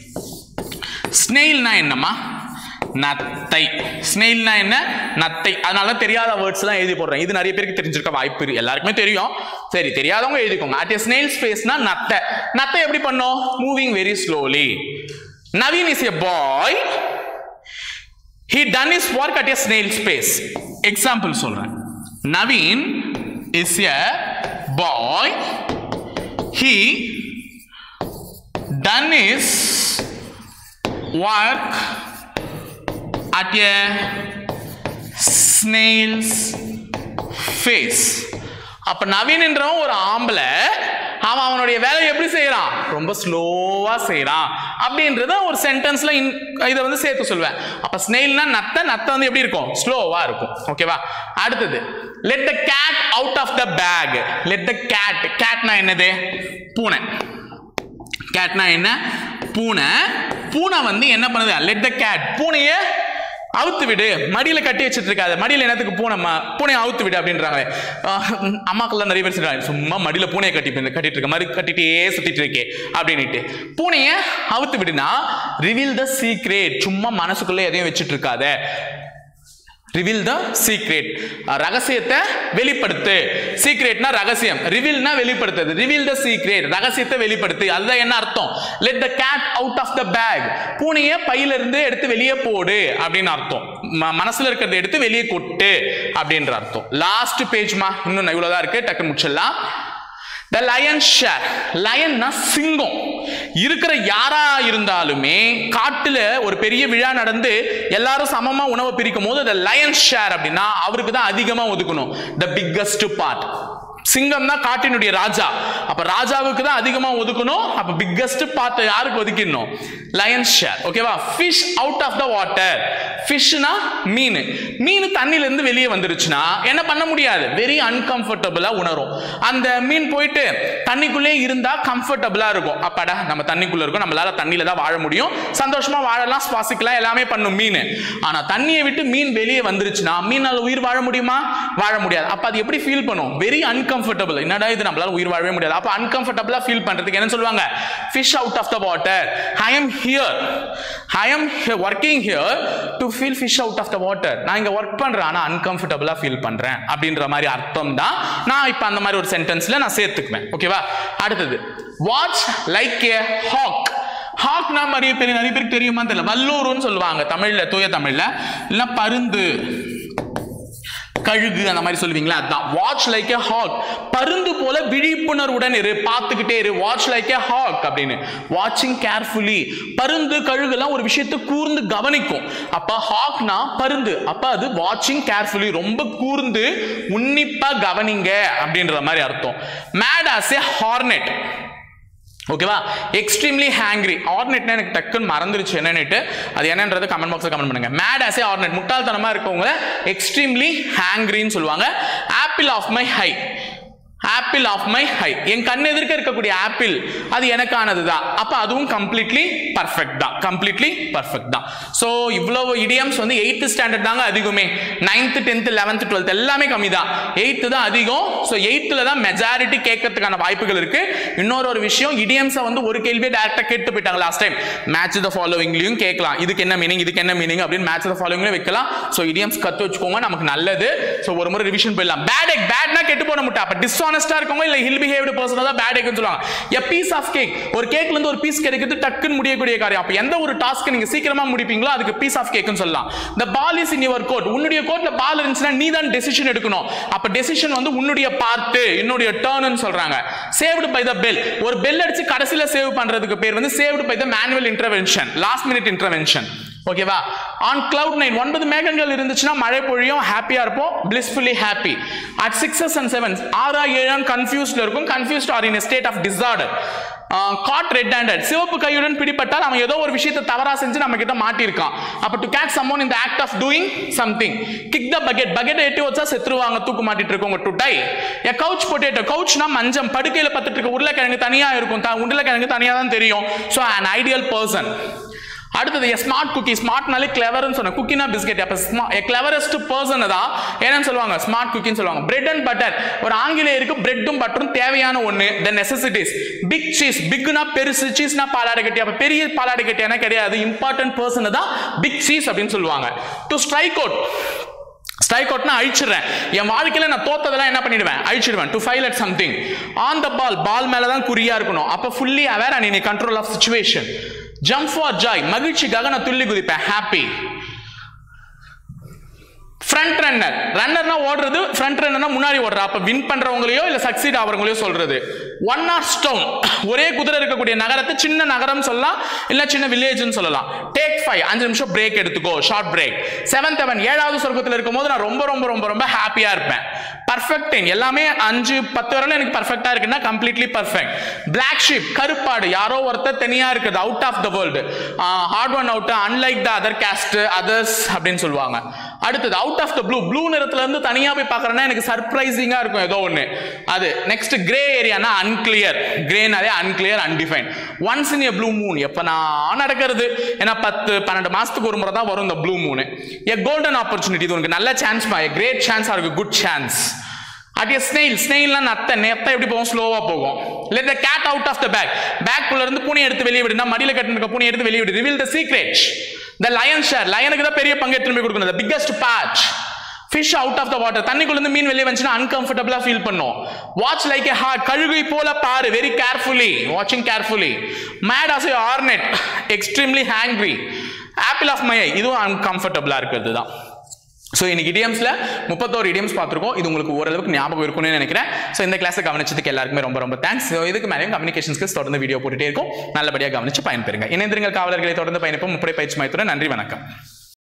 ஸ்னெயில்னா என்னம்மா நத்தை ஸ்னெயில்னா என்ன நத்தை அதனால தெரியாத வேர்ட்ஸ் எல்லாம் எழுதி போடுறேன் இது நிறைய பேருக்கு தெரிஞ்சிருக்க வாய்ப்பு இருக்கு எல்லாருக்குமே தெரியும் சரி தெரியாதவங்க எழுதிக்கோங்க அட் எ ஸ்னெயில் ஸ்பேஸ்னா நத்தை நத்தை எப்படி பண்ணோம் moving very slowly Naveen is a boy he done his work at a snail space example சொல்றேன் Naveen is a boy he done his work at a snail's face அப்ப நவீன்ன்றவன் ஒரு ஆம்பளை அவன் அவனுடைய வேலையை எப்படி செய்யறான் ரொம்ப ஸ்லோவா செய்யறான் அப்படின்றத ஒரு சென்டென்ஸ்ல இதை வந்து சேர்த்து சொல்லுவேன் அப்ப ஸ்னெயில்னா நத்த நத்த வந்து எப்படி இருக்கும் ஸ்லோவா இருக்கும் ஓகேவா அடுத்தது let the cat out of the bag let the cat கேட்னா என்னது பூனை கேட்னா என்ன பூனை பூனை வந்து என்ன பண்ணுது லெட் த கேட் பூனைய அவுத்து விடு மடியில கட்டி வச்சிட்டு இருக்காது மடியில என்னத்துக்கு பூனை பூனையை அவுத்து விடு அப்படின்றாங்க அம்மாக்கெல்லாம் நிறைய பேர் சொல்றாங்க சும்மா மடியில பூனையை கட்டி கட்டிட்டு இருக்க மாதிரி கட்டிட்டே சுத்திட்டு இருக்கே அப்படின்னுட்டு பூனைய அவுத்து விடுனா ரிவீல் த சீக்ரெட் சும்மா மனசுக்குள்ள எதையும் வச்சிட்டு இருக்காத ரிவீல் த சீக்ரெட் ரகசியத்தை வெளிப்படுத்து சீக்ரெட்னா ரகசியம் ரிவீல்னா வெளிப்படுத்துது ரிவீல் த சீக்ரெட் ரகசியத்தை வெளிப்படுத்து அதுதான் என்ன அர்த்தம் let the cat out of the bag பூனைய பையில இருந்து எடுத்து வெளியே போடு அப்படின்னு அர்த்தம் ம- மனசுல இருக்கிறத எடுத்து வெளியே கொட்டு அப்படின்ற அர்த்தம் லாஸ்ட் பேஜ்மா இன்னும் இவ்வளவுதான் இருக்கு டக்குன்னு முடிச்சிடலாம் த லயன் ஷேர் லயன்னா சிங்கம் இருக்கிற யாரா இருந்தாலுமே காட்டுல ஒரு பெரிய விழா நடந்து எல்லாரும் சமமா உணவை பிரிக்கும் போது த லயன் ஷேர் அப்படின்னா அவருக்கு தான் அதிகமா ஒதுக்கணும் த பிக்கஸ்ட் பார்ட் சிங்கம் தான் காட்டினுடைய ராஜா அப்ப ராஜாவுக்கு தான் அதிகமா ஒதுக்கணும் அப்ப பிக்கஸ்ட் பார்ட் யாருக்கு ஒதுக்கிடணும் லயன் ஷேர் ஓகேவா fish out of the water ஃபிஷ்னா மீன் மீன் தண்ணில இருந்து வெளியே வந்துருச்சுன்னா என்ன பண்ண முடியாது வெரி அன்கம்ஃபர்டபுளா உணரும் அந்த மீன் போயிட்டு தண்ணிக்குள்ளே இருந்தா கம்ஃபர்டபுளா இருக்கும் அப்பாடா நம்ம தண்ணிக்குள்ள இருக்கோம் நம்மளால தண்ணியில தான் வாழ முடியும் சந்தோஷமா வாழலாம் சுவாசிக்கலாம் எல்லாமே பண்ணும் மீன் ஆனா தண்ணியை விட்டு மீன் வெளியே வந்துருச்சுன்னா மீனால உயிர் வாழ முடியுமா வாழ முடியாது அப்ப அது எப்படி ஃபீல் பண்ணும் வெரி அன்கம்ஃபர்டபுள் என்னடா இது நம்மளால உயிர் வாழவே முடியாது அப்ப அன்கம்ஃபர்டபுளா ஃபீல் பண்றதுக்கு என்ன சொல்லுவாங்க fish out of the water I am here I am working here to feel fish out of the water நான் இங்க ஒர்க் பண்றேன் ஆனா அன்கம்ஃபர்டபுளா ஃபீல் பண்றேன் அப்படின்ற மாதிரி அர்த்தம் தான் நான் இப்ப அந்த மாதிரி ஒரு சென்டென்ஸ்ல நான் சேர்த்துக்குவேன் ஓகேவா அடுத்தது வாட்ச் லைக் ஏ ஹாக் ஹாக்னா நிறைய பேர் நிறைய பேருக்கு தெரியுமா தெரியல வல்லூருன்னு சொல்லுவாங்க தமிழ்ல தூய தமிழ்ல இல்லைன்னா பருந்து கழுகு அந்த மாதிரி சொல்லுவீங்களா அதான் வாட்ச் லைக் ஏ ஹாக் பருந்து போல விழிப்புணர்வுடன் இரு பார்த்துக்கிட்டே இரு வாட்ச் லைக் ஏ ஹாக் அப்படின்னு வாட்சிங் கேர்ஃபுல்லி பருந்து கழுகுலாம் ஒரு விஷயத்தை கூர்ந்து கவனிக்கும் அப்ப ஹாக்னா பருந்து அப்ப அது வாட்சிங் கேர்ஃபுல்லி ரொம்ப கூர்ந்து உன்னிப்பா கவனிங்க அப்படின்ற மாதிரி அர்த்தம் மேட் ஆஸ் ஏ ஹார்னெட் ஓகேவா எக்ஸ்ட்ரீம்லி ஹேங்க்ரி ஆர்னெட்னா எனக்கு டக்குன்னு மறந்துருச்சு என்னன்னுட்டு அது என்னன்றது கமெண்ட் பாக்ஸில் கமெண்ட் பண்ணுங்க மேட் ஆஸ் ஏ ஆர்னெட் முட்டாள்தனமா இருக்கவங்க எக்ஸ்ட்ரீம்லி ஹேங்க்ரின்னு சொல்லுவாங்க apple of my eye apple of my eye என் கண் எதிர்க்க இருக்கக்கூடிய ஆப்பிள் அது எனக்கானது தான் அப்போ அதுவும் கம்ப்ளீட்லி பர்ஃபெக்ட் தான் கம்ப்ளீட்லி பர்ஃபெக்ட் தான் ஸோ இவ்வளவு இடியம்ஸ் வந்து எயித்து ஸ்டாண்டர்ட் தாங்க அதிகமே நைன்த்து டென்த்து லெவன்த்து டுவெல்த் எல்லாமே கம்மி தான் எயித்து தான் அதிகம் ஸோ எயித்தில் தான் மெஜாரிட்டி கேட்கறதுக்கான வாய்ப்புகள் இருக்கு இன்னொரு ஒரு விஷயம் இடியம்ஸை வந்து ஒரு கேள்வியே டேரக்டாக கேட்டு போயிட்டாங்க லாஸ்ட் டைம் மேட்ச் த ஃபாலோவிங்லையும் கேட்கலாம் இதுக்கு என்ன மீனிங் இதுக்கு என்ன மீனிங் அப்படின்னு மேட்ச் த ஃபாலோவிங்லையும் வைக்கலாம் ஸோ இடியம்ஸ் கற்று வச்சுக்கோங்க நமக்கு நல்லது ஸோ ஒரு முறை ரிவிஷன் போயிடலாம் பேட் எக் பேட்னா கெட்டு போன முட்டை அப்போ டிஸ்ஆனஸ்டா இருக்கவங்க இல்ல ஹில் பிஹேவ்டு பர்சன் தான் பேட் எக்னு சொல்லுவாங்க எ பீஸ் ஆஃப் கேக் ஒரு கேக்ல இருந்து ஒரு பீஸ் கிடைக்கிறது டக்குன்னு முடியக்கூடிய காரியம் அப்ப எந்த ஒரு டாஸ்க் நீங்க சீக்கிரமா முடிப்பீங்களோ அதுக்கு பீஸ் ஆஃப் கேக்னு சொல்லலாம் the ball is in your court உன்னுடைய கோர்ட்ல பால் இருந்துச்சுன்னா நீ தான் டெசிஷன் எடுக்கணும் அப்ப டெசிஷன் வந்து உன்னுடைய பார்ட் என்னுடைய டர்ன்னு சொல்றாங்க சேவ்டு பை த பெல் ஒரு பெல் அடிச்சு கடைசியில சேவ் பண்றதுக்கு பேர் வந்து saved by the manual intervention last minute intervention ஓகேவா ஆன் கிளவுட் நைன் ஒன்பது மேகங்கள் இருந்துச்சுன்னா மழை பொழியும் ஹாப்பியா இருப்போம் blissfully happy at sixes and sevens ஆறா ஏழாம் கன்ஃபியூஸ்ல இருக்கும் confused or in state of disorder caught red handed சிவப்பு கையுடன் பிடிப்பட்டால் அவன் ஏதோ ஒரு விஷயத்தை தவறா செஞ்சு நம்ம கிட்ட மாட்டிருக்கான் அப்ப டு கேட்ச் சம்மோன் இந்த act of doing something kick the bucket bucket எட்டி வச்சா செத்துருவாங்க தூக்கு மாட்டிட்டு இருக்கவங்க to die a couch potato கவுச்னா மஞ்சம் படுக்கையில பத்துட்டு இருக்க உருளைக்கிழங்கு தனியா இருக்கும் த- உருளைக்கிழங்கு தனியா தான் தெரியும் ஸோ an ஐடியல் பர்சன் அடுத்தது எ ஸ்மார்ட் குக்கி ஸ்மார்ட்னாலே கிளவர்னு சொன்ன குக்கினா பிஸ்கெட் அப்ப எ கிளவரஸ்ட் பர்சன் தான் என்னன்னு சொல்லுவாங்க ஸ்மார்ட் குக்கின்னு சொல்லுவாங்க பிரெட் அண்ட் பட்டர் ஒரு ஆங்கிலேயருக்கு பிரெட்டும் பட்டரும் தேவையான ஒண்ணு த நெசசிட்டிஸ் பிக் சீஸ் பிக்னா பெருசு சீஸ்னா பாலாடை கட்டி அப்ப பெரிய பாலாடை கட்டியான கிடையாது இம்பார்ட்டன்ட் பர்சன் தான் பிக் சீஸ் அப்படின்னு சொல்லுவாங்க டு ஸ்ட்ரைக் அவுட் ஸ்ட்ரைக் அவுட்னா அழிச்சிடுறேன் என் வாழ்க்கையில நான் தோத்ததெல்லாம் என்ன பண்ணிடுவேன் அழிச்சிடுவேன் to fail at something on the ball ball மேல தான் குறியா இருக்கணும் அப்ப fully aware and in control of situation jump for joy மகிழ்ச்சிக்காக நான் துள்ளி குதிப்பேன் ஹாப்பி ஃப்ரண்ட் ரன்னர் ரன்னர்னா ஓடுறது ஃப்ரண்ட் ரன்னர்னா முன்னாடி ஓடுற அப்ப வின் பண்றவங்களையோ இல்ல சக்சீட் ஆகிறவங்களையோ சொல்றது ஒன் ஆர் ஸ்டோன் ஒரே குதிரை இருக்கக்கூடிய நகரத்தை சின்ன நகரம் சொல்லலாம் இல்ல சின்ன வில்லேஜ்னு சொல்லலாம் டேக் ஃபைவ் அஞ்சு நிமிஷம் பிரேக் எடுத்துக்கோ ஷார்ட் பிரேக் செவன்த் செவன் ஏழாவது சொர்க்கத்தில் இருக்கும்போது நான் ரொம்ப ரொம்ப ரொம்ப ரொம்ப ஹாப்பியா இருப்பேன் பர்ஃபெக்ட் எல்லாமே அஞ்சு பத்து வரல எனக்கு பர்ஃபெக்டா இருக்குன்னா கம்ப்ளீட்லி பர்ஃபெக்ட் பிளாக் ஷீப் கருப்பாடு யாரோ ஒருத்தர் தனியா இருக்குது out of the world odd one out unlike the other cast others அப்படின்னு சொல்லுவாங்க அடுத்தது out of the blue blue நிறத்துல இருந்து தனியா போய் பார்க்கறேன்னா எனக்கு சர்ப்ரைசிங்கா இருக்கும் ஏதோ ஒன்று அது நெக்ஸ்ட் கிரே ஏரியானா அன்கிளியர் கிரேனாலே unclear undefined once in a blue moon எப்போ நான் நடக்கிறது ஏன்னா பத்து பன்னெண்டு மாசத்துக்கு ஒரு முறை தான் வரும் இந்த ப்ளூ மூணு ஏ கோல்டன் ஆப்பர்ச்சுனிட்டி இது உனக்கு நல்ல சான்ஸ் மா great chance or good chance at snail ஸ்னெயில்னா நத்தை நெத்தை எப்படி போகும் ஸ்லோவா போகும் let the cat out of the bag பேக்குள்ள இருந்து பூனை எடுத்து வெளியே விடுனா மடியில கட்டின பூனை எடுத்து வெளியே விடு reveal the secret the lion share லயனுக்கு தான் பெரிய பங்கு எடுத்துட்டு போய் கொடுக்கணும் the biggest patch fish out of the water தண்ணிக்குள்ள இருந்து மீன் வெளியே வந்துச்சுன்னா அன்கம்ஃபர்டபுளா ஃபீல் பண்ணும் வாட்ச் லைக் ஏ ஹார்ட் கழுகை போல பாரு வெரி கேர்ஃபுல்லி வாட்சிங் carefully mad as a hornet extremely hangry apple of my இதுவும் அன்கம்ஃபர்டபுளா இருக்கிறது தான் ஸோ இன்னைக்கு இடியம்ஸ்ல முப்பத்தோரு இடியம்ஸ் பார்த்துருக்கோம் இது உங்களுக்கு ஓரளவுக்கு ஞாபகம் இருக்கும்னு நினைக்கிறேன் ஸோ இந்த கிளாஸை கவனிச்சதுக்கு எல்லாருக்குமே ரொம்ப ரொம்ப தேங்க்ஸ் ஸோ இதுக்கு மேலேயும் கம்யூனிகேஷன்ஸ்க்கு தொடர்ந்து வீடியோ போட்டுட்டே இருக்கும் நல்லபடியாக கவனிச்சு பயன்பெறுங்க இணைந்திருங்கள் காவலர்களை தொடர்ந்து பயணிப்போம் முப்படை பயிற்சி மையத்துடன் நன்றி வணக்கம்